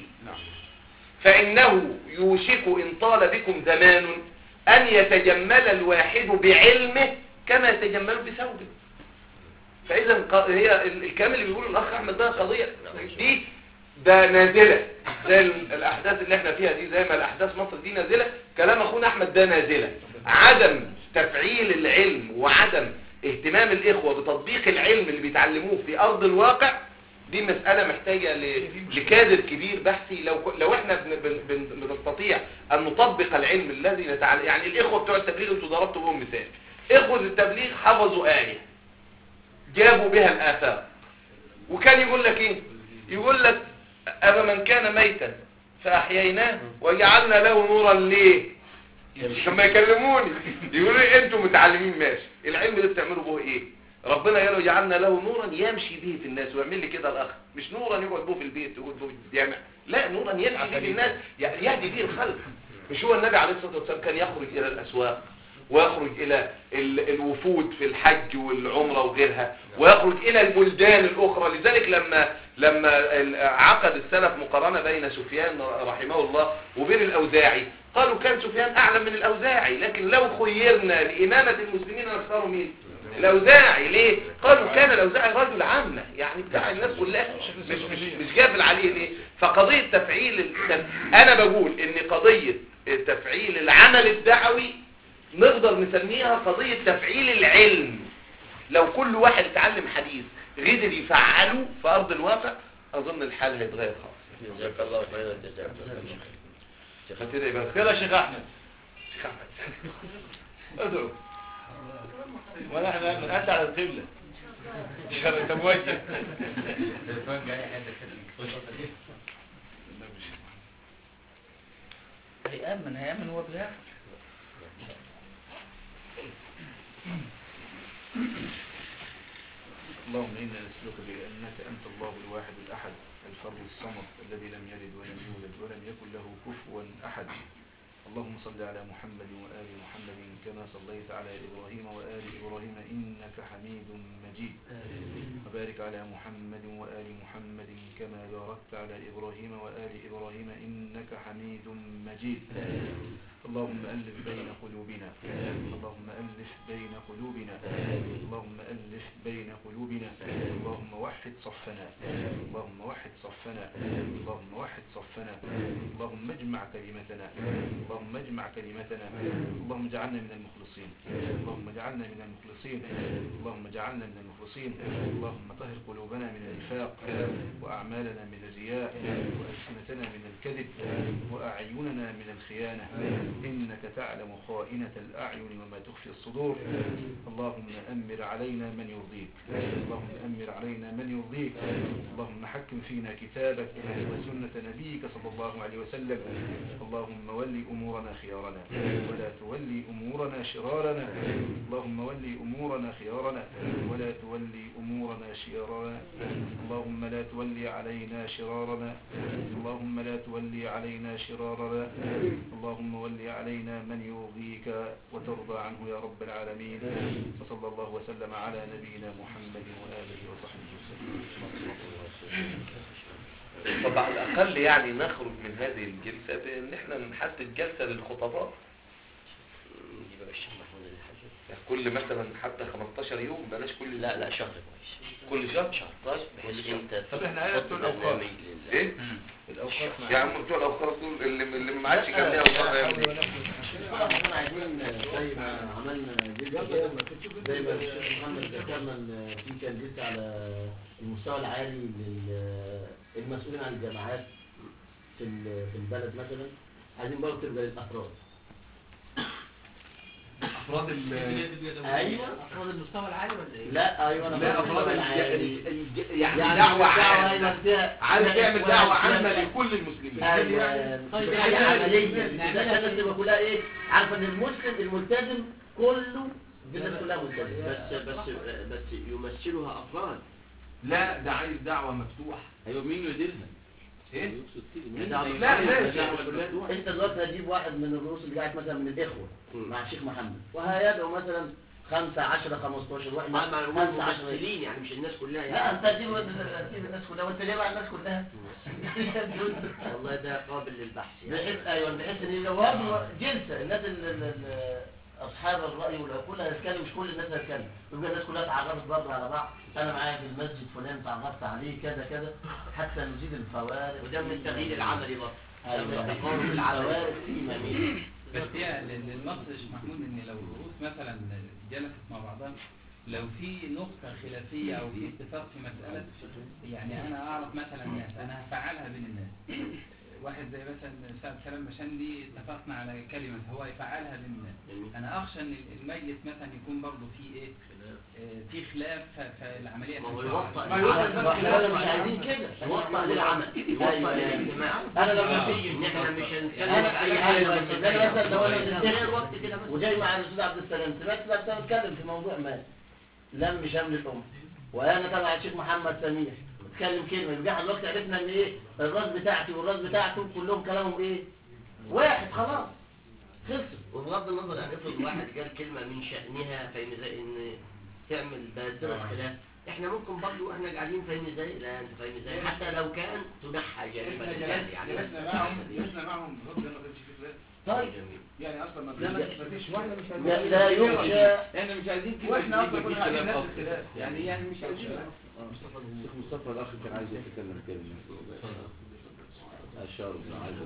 فإنه يوشك إن طال بكم زمان أن يتجمل الواحد بعلمه كما يتجمل بثوبه فإذا ق- هي ال- الكلام اللي بيقوله الأخ أحمد ده قضية دي ده نازلة زي ال- الأحداث اللي احنا فيها دي زي ما الأحداث مصر دي نازلة كلام أخونا أحمد ده نازلة عدم تفعيل العلم وعدم اهتمام الإخوة بتطبيق العلم اللي بيتعلموه في أرض الواقع دي مسألة محتاجة ل- لكادر كبير بحثي لو ك- لو احنا بن- بن- بن- بنستطيع أن نطبق العلم الذي نتعلم يعني الإخوة بتوع التبليغ انتوا ضربتوا بهم مثال إخوة التبليغ حفظوا آية جابوا بها الآثار وكان يقول لك ايه يقول لك أما من كان ميتا فأحييناه وجعلنا له نورا ليه لما يكلموني يقولوا لي انتوا متعلمين ماشي العلم ده بتعملوا به ايه ربنا قال له جعلنا له نورا يمشي به في الناس ويعمل لي كده الاخ مش نورا يقعد به في البيت يقعد به في الجامع لا نورا يمشي به في الناس يعني يهدي به الخلق مش هو النبي عليه الصلاه والسلام كان يخرج الى الاسواق ويخرج الى ال- الوفود في الحج والعمره وغيرها ويخرج الى البلدان الاخرى لذلك لما لما ال- عقد السلف مقارنه بين سفيان رحمه الله وبين الاوزاعي قالوا كان سفيان اعلم من الاوزاعي لكن لو خيرنا لامامه المسلمين نختار مين الاوزاعي ليه قالوا كان الاوزاعي رجل عامه يعني بتاع الناس كلها مش مش مش جابل عليه ليه فقضيه تفعيل التف... انا بقول ان قضيه تفعيل العمل الدعوي نقدر نسميها قضيه تفعيل العلم لو كل واحد اتعلم حديث قدر يفعله في ارض الواقع اظن الحال هيتغير خالص جزاك الله خير الجزاء كده يبقى خير يا شيخ احمد شيخ أحمد. ادعو ولا احنا بنأدي على القبلة انت موجه هيأمن هيأمن هو بياخد اللهم إنا نسألك بأنك أنت الله الواحد الأحد الفرد الصمد الذي لم يلد ولم يولد ولم يكن له كفوا أحد اللهم صل على محمد وآل محمد كما صليت على إبراهيم وآل إبراهيم إنك حميد مجيد وبارك على محمد وآل محمد كما باركت على إبراهيم وآل إبراهيم إنك حميد مجيد اللهم ألف بين قلوبنا اللهم ألف بين قلوبنا اللهم ألف بين قلوبنا اللهم وحد صفنا اللهم وحد صفنا اللهم وحد صفنا اللهم اجمع كلمتنا اللهم اجمع كلمتنا اللهم اجعلنا من المخلصين اللهم اجعلنا من المخلصين اللهم اجعلنا من المخلصين اللهم طهر قلوبنا من النفاق وأعمالنا من الرياء وألسنتنا من الكذب وأعيننا من الخيانة إنك تعلم خائنة الأعين وما تخفي الصدور اللهم أمر علينا من يرضيك اللهم أمر علينا من يرضيك اللهم حكم فينا كتابك وسنة نبيك صلى الله عليه وسلم اللهم ولي أمورنا خيارنا ولا تولي أمورنا شرارنا اللهم ولي أمورنا خيارنا ولا تولي أمورنا شرارنا اللهم لا تولي علينا شرارنا اللهم لا تولي علينا شرارنا اللهم ولي علينا من يرضيك وترضى عنه يا رب العالمين وصلى الله وسلم على نبينا محمد وآله وصحبه وسلم طب على الأقل يعني نخرج من هذه الجلسة بأن احنا نحدد جلسة للخطباء نجيب بقى الشيخ محمود الحاج يعني كل مثلا حتى 15 يوم بلاش كل لا لا شهر كويس كل شهر شهر طيب بحيث انت طب احنا عيال تحط بتوع الأوقاف. برنامج لل- ايه الأوقات مع يا عم بتوع الاوقاف دول اللي اللي ما عادش كان ليها وقت يعمل ايه احنا عايزين زي ما عملنا جلسة زي ما الشيخ محمد ذكرنا ان في كان جلسة على المستوى العالي للمسؤولين عن الجامعات في ال- في البلد مثلا عايزين برضه تبقى للافراد افراد ال ايوه افراد المستوى العالي ولا ايه؟ لا ايوه انا لا بقول افراد المستوى العالي. الج- الج- يعني يعني دعوة الدعوة عامة هنا فيها- عايز فيها تعمل إخوان دعوة عامة فيها- لكل المسلمين ايوه طيب حاجه يعني عمليه نعملها عشان الناس في- تبقى كلها ايه عارفه ان المسلم الملتزم كله الناس كلها ملتزمه بس بس بس يمثلها افراد لا ده عايز دعوة مفتوحة ايوه مين يديرها؟ ايه؟ يقصد كده لا، مين لا، يديرها؟ ماشي. دعوة مفتوحة. انت دلوقتي هتجيب واحد من الرؤوس اللي قاعد مثلا من الاخوه مع الشيخ محمد وهيدعو مثلا 5 10 15 واحد مع مع 5 10 الممثلين يعني مش الناس كلها لا يعني انت هتجيب هتجيب الناس كلها وانت جايب على الناس كلها والله ده قابل للبحث يعني بحيث ايوه بحيث ان لو هذه جلسه الناس ال- ال- ال- اصحاب الراي والعقول هيتكلم مش كل الناس هتتكلم يبقى الناس كلها اتعرفت برضه على بعض انا معايا في المسجد فلان اتعرفت عليه كذا كذا حتى نزيد الفوارق وده من التغيير العملي برضه ايوه التقارب الفوارق العملي ايمانيه بس هي النص يا شيخ محمود ان لو الرؤوس مثلا جلست مع بعضها لو في نقطة خلافية او في اتفاق في مسألة يعني انا اعرف مثلا ناس انا هفعلها بين الناس واحد زي مثلا سعد سلام مشندي اتفقنا على كلمة هو يفعلها بين الناس انا اخشى ان الميت مثلا يكون برضه في ايه آه، في خلاف ف- فالعملية ما هو تنفع. يوطأ ما يوطأ احنا مش عايزين كده يوطأ للعمل يوطأ أيوة. للاجتماع انا لما ان تيجي احنا مش هنتكلم انا في اي حاجه ايوه بس انا مثلا لو انا غير بنتخانق الوقت كده بس وجاي مع الاستاذ عبد السلام سمعت الاستاذ عبد السلام اتكلم في موضوع ما لم شمل الامه وانا تبع الشيخ محمد سمير اتكلم كلمه يبقى احنا دلوقتي عرفنا ان ايه الراس بتاعتي والراس بتاعته كلهم كلامهم ايه واحد خلاص خلصوا وبغض النظر يعني افرض واحد قال كلمه من شانها فاهم ازاي ان تعمل بادره خلاف احنا ممكن برضه احنا قاعدين فاهم ازاي لا انت فاهم ازاي حتى لو كان تنحى جانبا للجانب يعني بس جلسنا معهم جلسنا معهم بفضل الله ما كانش في خلاف طيب جميل يعني اصلا ما لا، فيش ما فيش واحنا مش لا, لا يخشى احنا مش عايزين كده واحنا اصلا يبقى في كنا عايزين خلاف نفس أكتر. الخلاف يعني يعني مش عايزين الشيخ مصطفى الاخ كان عايز يتكلم كلمه اشار عايز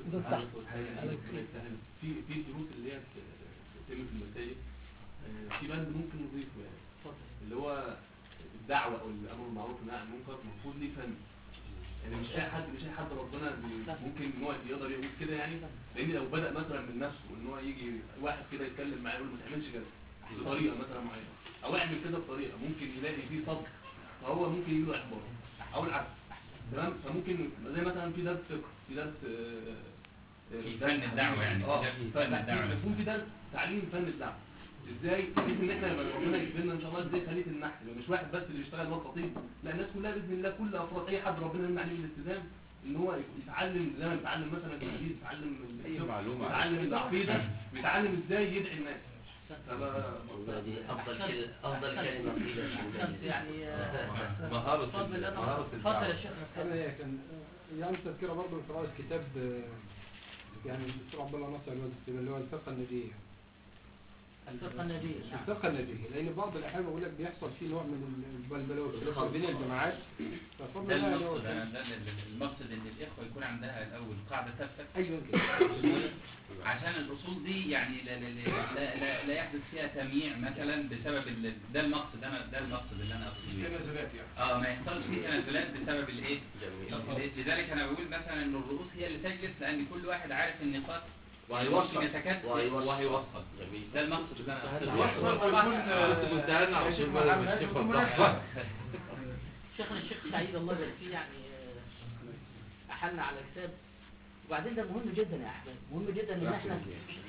في في دروس اللي هي بتتم في المساجد آه، في بند ممكن نضيفه يعني اللي هو الدعوه او الامر بالمعروف والنهي عن المنكر المفروض ليه فن يعني مش اي حد مش اي حد ربنا بي- ممكن ان هو يقدر يقول كده يعني لان لو بدا مثلا من نفسه ان هو يجي واحد كده يتكلم معاه يقول له ما تعملش كده بطريقه مثلا معينه او اعمل كده بطريقه ممكن يلاقي فيه صبر فهو ممكن يجي له احباط او العكس تمام فممكن زي مثلا في درس فقه في درس آه، آه، في درس فن الدعوة يعني، اه في فن الدعوة. يكون في درس تعليم فن الدعوه ازاي بحيث ان احنا لما ربنا يكرمنا ان شاء الله ازاي خليه النحل مش واحد بس اللي بيشتغل هو خطيب لا الناس كلها باذن الله كل افراد اي حد ربنا يمنع عليه الالتزام ان هو يتعلم زي ما يتعلم مثلا الحديث يتعلم الفقه، معلومة. يتعلم العقيده بيتعلم ازاي يدعي الناس فبقى- والله دي افضل كلمه افضل كلمه قيلت في المجلس. يعني آه، مهارة اتفضل يا مهارة طبعا. اتفضل يا الدعوة. شيخ أنا هي كان يعني تذكرة برضه في قراءة كتاب آه، يعني الدكتور عبد الله ناصر الوزير اللي هو الفقه النجية الفرقة الناجية نعم. الفرقة الناجية لأن بعض الأحيان بقول لك بيحصل فيه نوع من البلبلة والخلاف بين الجماعات ففضل ده الله يعني المقصد هو- أنا- ده ال- المقصد ان الاخوه يكون عندها الاول قاعده ثابته أيوة كده. أصول، عشان الاصول دي يعني لا, لا, لا, لا, لا يحدث فيها تمييع مثلا بسبب ال- ده المقصد انا ده المقصد اللي انا اقصد بيه تنازلات يعني اه ما يحصلش فيه تنازلات بسبب الايه جميل لذلك انا بقول مثلا ان الرؤوس هي اللي تجلس لان كل واحد عارف النقاط وهيوصل. ممكن يتكتل وهيوصل. وهيوصل جميل ده المقصد اللي انا اقصده يحصل ويكون كنت كنت هلنا على طول بدل ما الشيخ وضحها شيخنا الشيخ سعيد الله يبارك فيه يعني آه، أحلنا على كتاب وبعدين ده مهم جدا يا أحباب مهم جدا إن احنا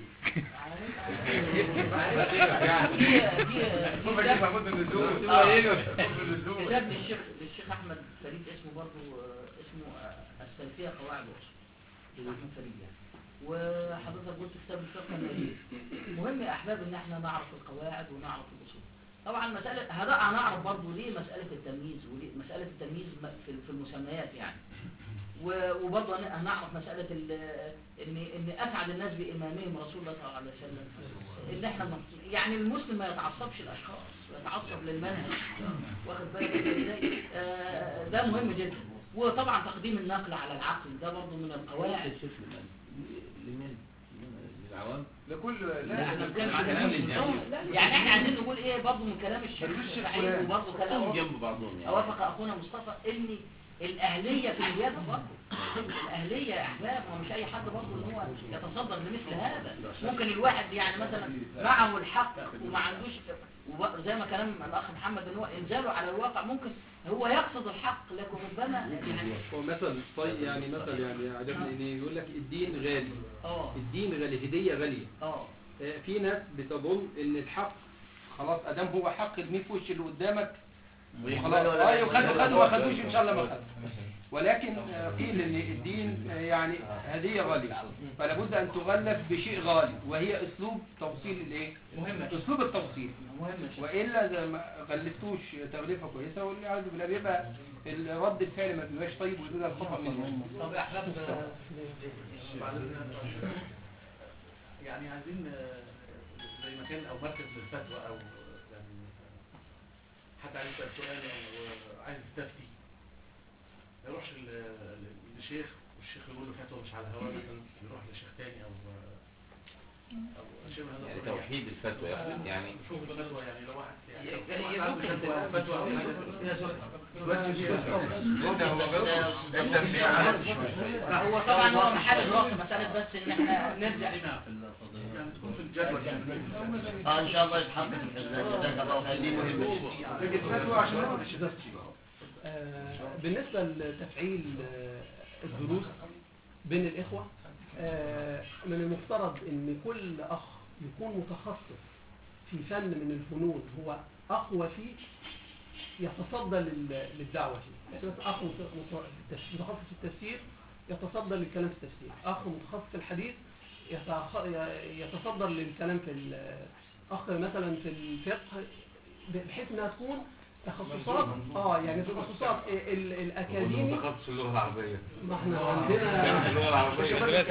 كتاب للشيخ للشيخ أحمد فريد اسمه برضه آه، اسمه آه، السلفية قواعد وأصول لأحمد فريد يعني وحضرتك قلت كتاب الفقه النبيل مهم يا أحباب إن احنا نعرف القواعد ونعرف الأصول طبعا مسألة هذا هنعرف برضه ليه مسألة التمييز وليه مسألة التمييز م- في في المسميات يعني و- وبرضه هن- هنعرف مسألة ال- ان ان اسعد الناس بامامهم رسول الله صلى الله عليه وسلم ان احنا من- يعني المسلم ما يتعصبش الاشخاص يتعصب للمنهج واخد بالك انت ازاي آه، ده مهم جدا وطبعا تقديم النقل على العقل ده برضه من القواعد لمن؟ للعوام؟ لكل لا احنا لا بنتكلم مع كلام الجميع. يعني احنا عايزين نقول ايه برضه من كلام الشريف مفيش سعيد فلان. وبرضه كلهم كلام جنب بعضهم يعني اوافق اخونا مصطفى ان الاهليه في الرياضه برضه الاهليه يا احباب ومش اي حد برضه ان هو يتصدر لمثل هذا ممكن الواحد يعني مثلا معه الحق وما عندوش وب- زي ما كلام الاخ محمد ان هو انزاله على الواقع ممكن هو يقصد الحق لكن ربما يعني هو مثل طيب يعني مثل يعني عجبني ان يقول لك الدين غالي اه الدين غالي هدية غالية اه آه، في ناس بتظن ان الحق خلاص ادام هو حق ارميه في وش اللي قدامك خلاص ايوه خدوا خدوا ما خدوش ان شاء الله ما خدوا ولكن آه، قيل ان الدين آه، يعني هدية غالية فلا بد ان تغلف بشيء غالي وهي اسلوب توصيل الايه مهم اسلوب التوصيل مهم والا اذا ما غلفتوش تغليفه كويسه والعياذ بالله بيبقى ال- رد الفعل ما بيبقاش طيب ويبقى الخطا منه طب يا احباب يعني عايزين آه، زي مكان او مركز للفتوى او يعني حد عايز يسال سؤال او عايز يستفتي ما يروحش ل- ل- لشيخ والشيخ يقول له فتوى مش على الهواء مثلا يروح لشيخ تاني او او شبه هذا يعني الطريق. توحيد الفتوى يقصد يعني شوف الفتوى يعني لو واحد يعني ي- لو واحد عنده يمكن فتوى تبقى- فتوى او حاجه فيها سؤال هو طبعا هو محل الوقت مسألة بس ان احنا نرجع يعني تكون في الجدول يعني اه ان شاء الله يتحقق في الجزاك الله خير دي مهمه لكن الفتوى عشان ما تشتتش آه، بالنسبة لتفعيل آه، الدروس بين الإخوة آه، من المفترض أن كل أخ يكون متخصص في فن من الفنون هو أقوى فيه يتصدى لل- للدعوة فيه يعني مثلا أخ مت- مت- التف- متخصص في التفسير يتصدى للكلام في التفسير أخ متخصص في الحديث يتخ- ي- يتصدر للكلام في ال- أخ مثلا في الفقه بحيث انها تكون تخصصات اه يعني تخصصات ال- الاكاديمي متخصص اللغة العربية ما احنا عندنا اللغة العربية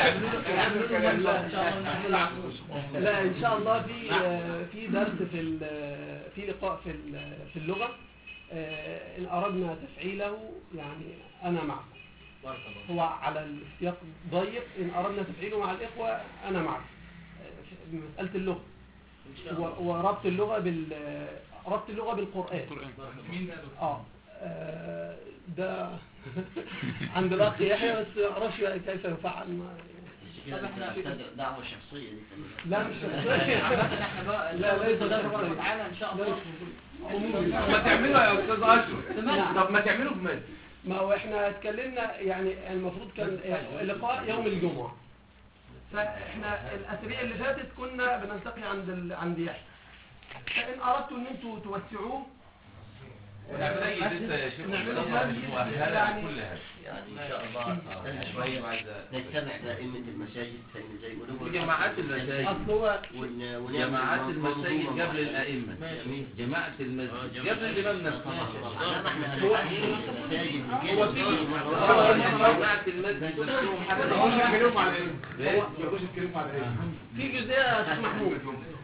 لا ان شاء الله في آه، في درس في ال- في لقاء في ال- في اللغه آه، ان اردنا تفعيله يعني انا معكم هو على السياق ضيق ان اردنا تفعيله مع الاخوه انا معكم آه، في مساله اللغه و- وربط اللغه بال ربط اللغه بالقران مين ده اه آه، ده عند الاخ يحيى بس ما اعرفش بقى كيف يفعل ما- طب احنا دعوه شخصيه دي لا مش عامة احنا بقى لا ليس ده ده تبارك وتعالى ان شاء الله طب ما تعملوا يا استاذ اشرف نعم. طب ما تعملوا بمادة ما هو احنا اتكلمنا يعني المفروض كان اللقاء يوم الجمعة فاحنا الاسابيع اللي فاتت كنا بنلتقي عند ال... عند يحيى فان اردتوا ان انتوا توسعوه ونعمل اي لسه يا شيخ نعمله طبعاً مسجد مؤهلة يعني- لكل هذا يعني ان شاء الله يعني شويه عايزة- نجتمع دائمة المساجد فإن زي ما نقول جماعات المساجد. اصل هو ون- ونعمل جماعات منظومة المساجد قبل معينة. الأئمة جميل. جماعة المسجد قبل الإمام نفسه إنما احنا هنتعلم المساجد هو في- جماعة المسجد نفسهم حتى يخش يتكلموا على ايه؟ إيه؟ يخش يتكلموا على ايه؟ في جزئية يا شيخ محمود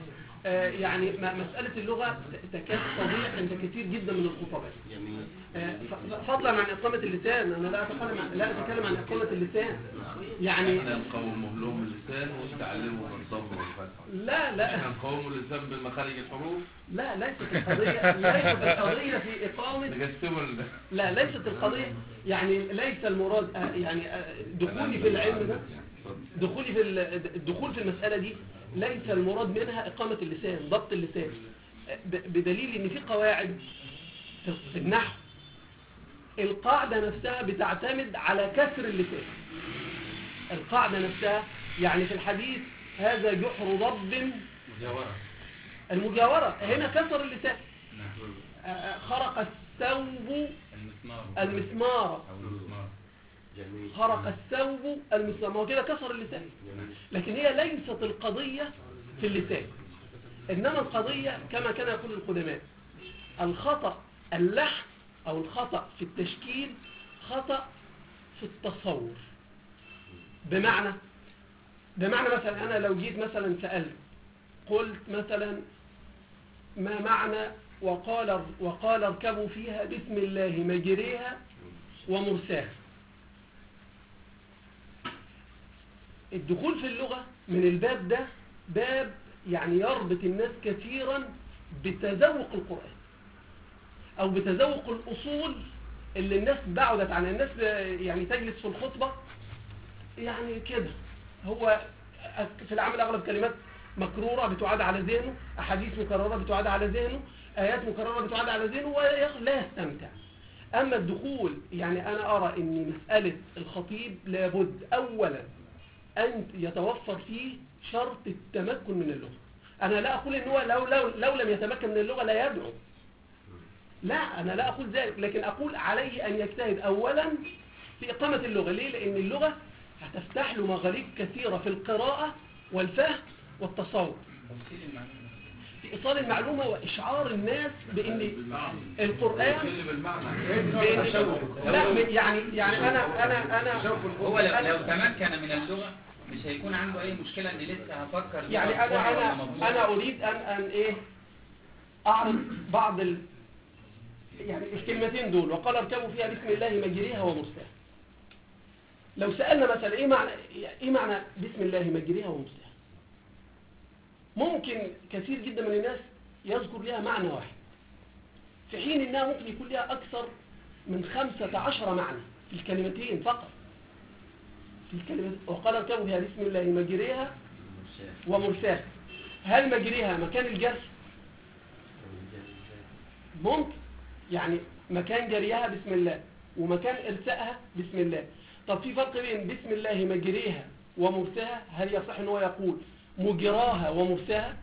آه، يعني م- مسألة اللغة ت- تكاد تضيع عند كثير جدا من الخطباء جميل آه، ف- فضلا عن إقامة اللسان أنا لا أتكلم عن لا أتكلم عن إقامة اللسان يعني احنا نقوم لهم اللسان وتعلموا الضم والفتح لا لا احنا نقوم اللسان بالمخارج الحروف لا ليست القضية ليست القضية في إقامة نقسموا ال- لا ليست القضية يعني ليس المراد آه، يعني آه، دخولي في العلم ده دخولي في ال- الدخول في المسألة دي ليس المراد منها إقامة اللسان ضبط اللسان ب- بدليل إن في قواعد في في النحو القاعدة نفسها بتعتمد على كسر اللسان القاعدة نفسها يعني في الحديث هذا جحر ضب مجاورة المجاورة هنا كسر اللسان آه، آه، خرق الثوب المسمار المسمار أو المسمار جميل خرق الثوب المسمار ما هو كده كسر اللسان لكن هي ليست القضية في اللسان إنما القضية كما كان يقول القدماء الخطأ اللحن أو الخطأ في التشكيل خطأ في التصور بمعنى بمعنى مثلا أنا لو جيت مثلا سألت قلت مثلا ما معنى وقال وقال اركبوا فيها بسم الله مجريها ومرساها الدخول في اللغة من الباب ده باب يعني يربط الناس كثيرا بتذوق القرآن أو بتذوق الأصول اللي الناس بعدت عن الناس يعني تجلس في الخطبة يعني كده هو في العمل أغلب كلمات مكرورة بتعاد على ذهنه أحاديث مكررة بتعاد على ذهنه آيات مكررة بتعاد على ذهنه ولا يستمتع أما الدخول يعني أنا أرى أن مسألة الخطيب لابد أولا أن يتوفر فيه شرط التمكن من اللغة أنا لا أقول أنه لو, لو, لو لم يتمكن من اللغة لا يدعو لا أنا لا أقول ذلك لكن أقول عليه أن يجتهد أولا في إقامة اللغة ليه؟ لأن اللغة هتفتح له مغاليق كثيرة في القراءة والفهم والتصور في إيصال المعلومة وإشعار الناس بأن القرآن بأن لا يعني يعني أنا أنا أنا هو لو, لو تمكن من اللغة مش هيكون عنده أي مشكلة إن لسه هفكر يعني لغة أنا ولا أنا مضمون. أنا أريد أن أن إيه أعرض بعض ال يعني الكلمتين دول وقال اركبوا فيها بسم الله مجريها ومرساها لو سألنا مثلا إيه معنى إيه معنى بسم الله مجريها ومرساها ممكن كثير جدا من الناس يذكر لها معنى واحد في حين إنها ممكن يكون لها أكثر من خمسة عشر معنى في الكلمتين فقط في الكلمات وقال اركبوا فيها بسم الله مجريها ومرساها هل مجريها مكان الجري ممكن يعني مكان جريها بسم الله ومكان ارسائها بسم الله طب في فرق بين بسم الله مجريها ومرساها هل يصح ان هو يقول مجراها ومرساها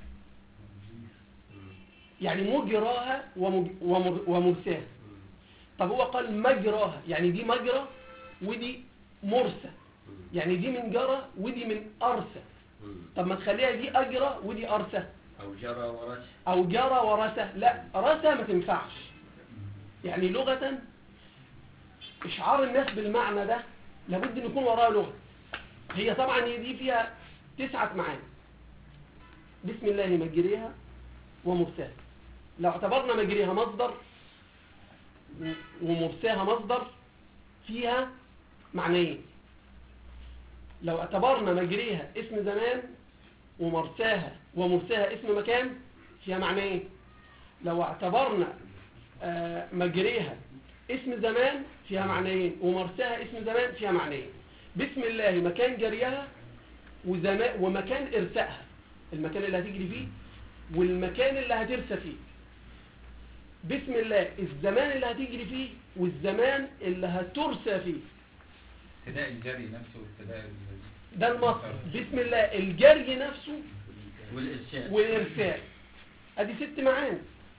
يعني مجراها ومج- ومر- ومرساها طب هو قال مجراها يعني دي مجرى ودي مرسى يعني دي من جرى ودي من أرسى طب ما تخليها دي أجرى ودي أرسى أو جرى ورث أو جرى ورثة لا رثة ما تنفعش يعني لغة إشعار الناس بالمعنى ده لابد أن يكون وراها لغة هي طبعا هي دي فيها تسعة معاني بسم الله مجريها ومرساها لو اعتبرنا مجريها مصدر و- ومرساها مصدر فيها معنيين لو اعتبرنا مجريها اسم زمان ومرساها ومرساها اسم مكان فيها معنيين لو اعتبرنا آه، مجريها اسم زمان فيها معنيين ومرساها اسم زمان فيها معنيين بسم الله مكان جريها وزمان ومكان ارسائها المكان اللي هتجري فيه والمكان اللي هترسى فيه بسم الله الزمان اللي هتجري فيه والزمان اللي هترسى فيه ابتداء الجري نفسه وابتداء ال- ده المصدر بسم الله الجري نفسه والإرسال والإرسال ادي ست معاني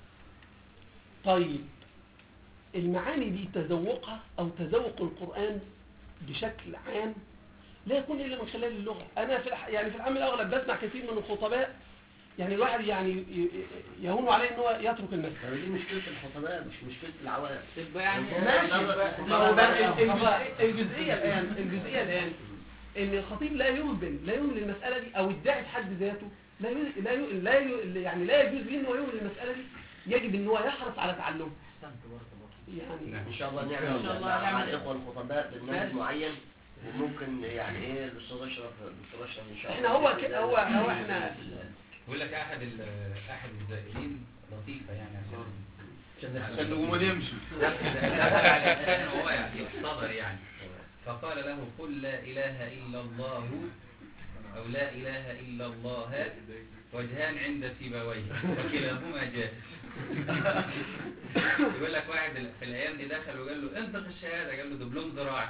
طيب المعاني دي تذوقها او تذوق القرآن بشكل عام لا يكون الا من خلال اللغة انا في الح... يعني في العام الاغلب بسمع كثير من الخطباء يعني الواحد يعني ي- ي- يهون عليه ان هو يترك المسجد طب دي مشكلة الخطباء مش مشكلة العوام تبقى يعني ماشي ما هو ده الجزئية- الجزئية الآن الجزئية الآن إن الخطيب لا يهمل لا يهمل المسألة دي أو الداعي في حد ذاته لا ي... لا ي... لا ي... يعني لا يجوز ليه انه يهمل المساله دي يجب ان هو يحرص على تعلمها يعني ان شاء الله إن نعمل شاء الله مع مع نعمل. الاخوه الخطباء برنامج بس. معين وممكن يعني ايه الاستاذ اشرف الدكتور اشرف ان شاء الله احنا هو ك... هو هو احنا بيقول لك احد ال- احد الزائرين لطيفه يعني عشان عشان نقوم ونمشي. دخل على الانسان وهو يحتضر يعني فقال له قل لا اله الا الله او لا اله الا الله وجهان عند سيبويه وكلاهما جاهز يقول لك واحد في الايام دي دخل وقال له انطق الشهاده قال له دبلوم زراعه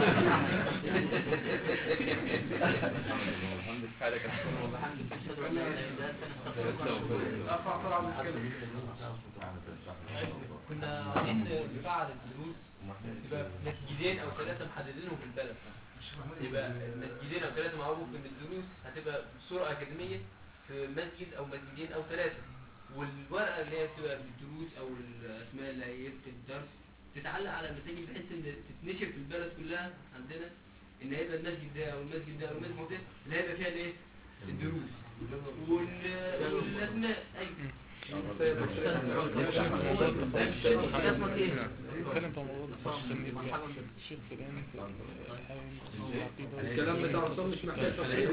كنا عايزين بعد الدروس يبقى مسجدين او ثلاثه محددينهم في البلد يبقى مسجدين او ثلاثه معروف ان الدروس هتبقى بصوره اكاديميه في مسجد او مسجدين او ثلاثه والورقه اللي هي بتبقى بالدروس او الاسماء اللي هيكتب الدرس تتعلق على المساجد بحيث ان تتنشر في البلد كلها عندنا ان هيبقى المسجد ده او المسجد ده او المسجد ده اللي هيبقى فيها الايه الدروس وال- والاسماء ايوه اسمك ايه؟ نتكلم في موضوع الخاص الشيخ فلان الكلام بتاع عصام مش محتاج تصحيح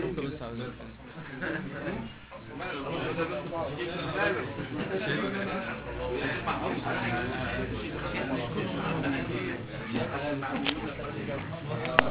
لسه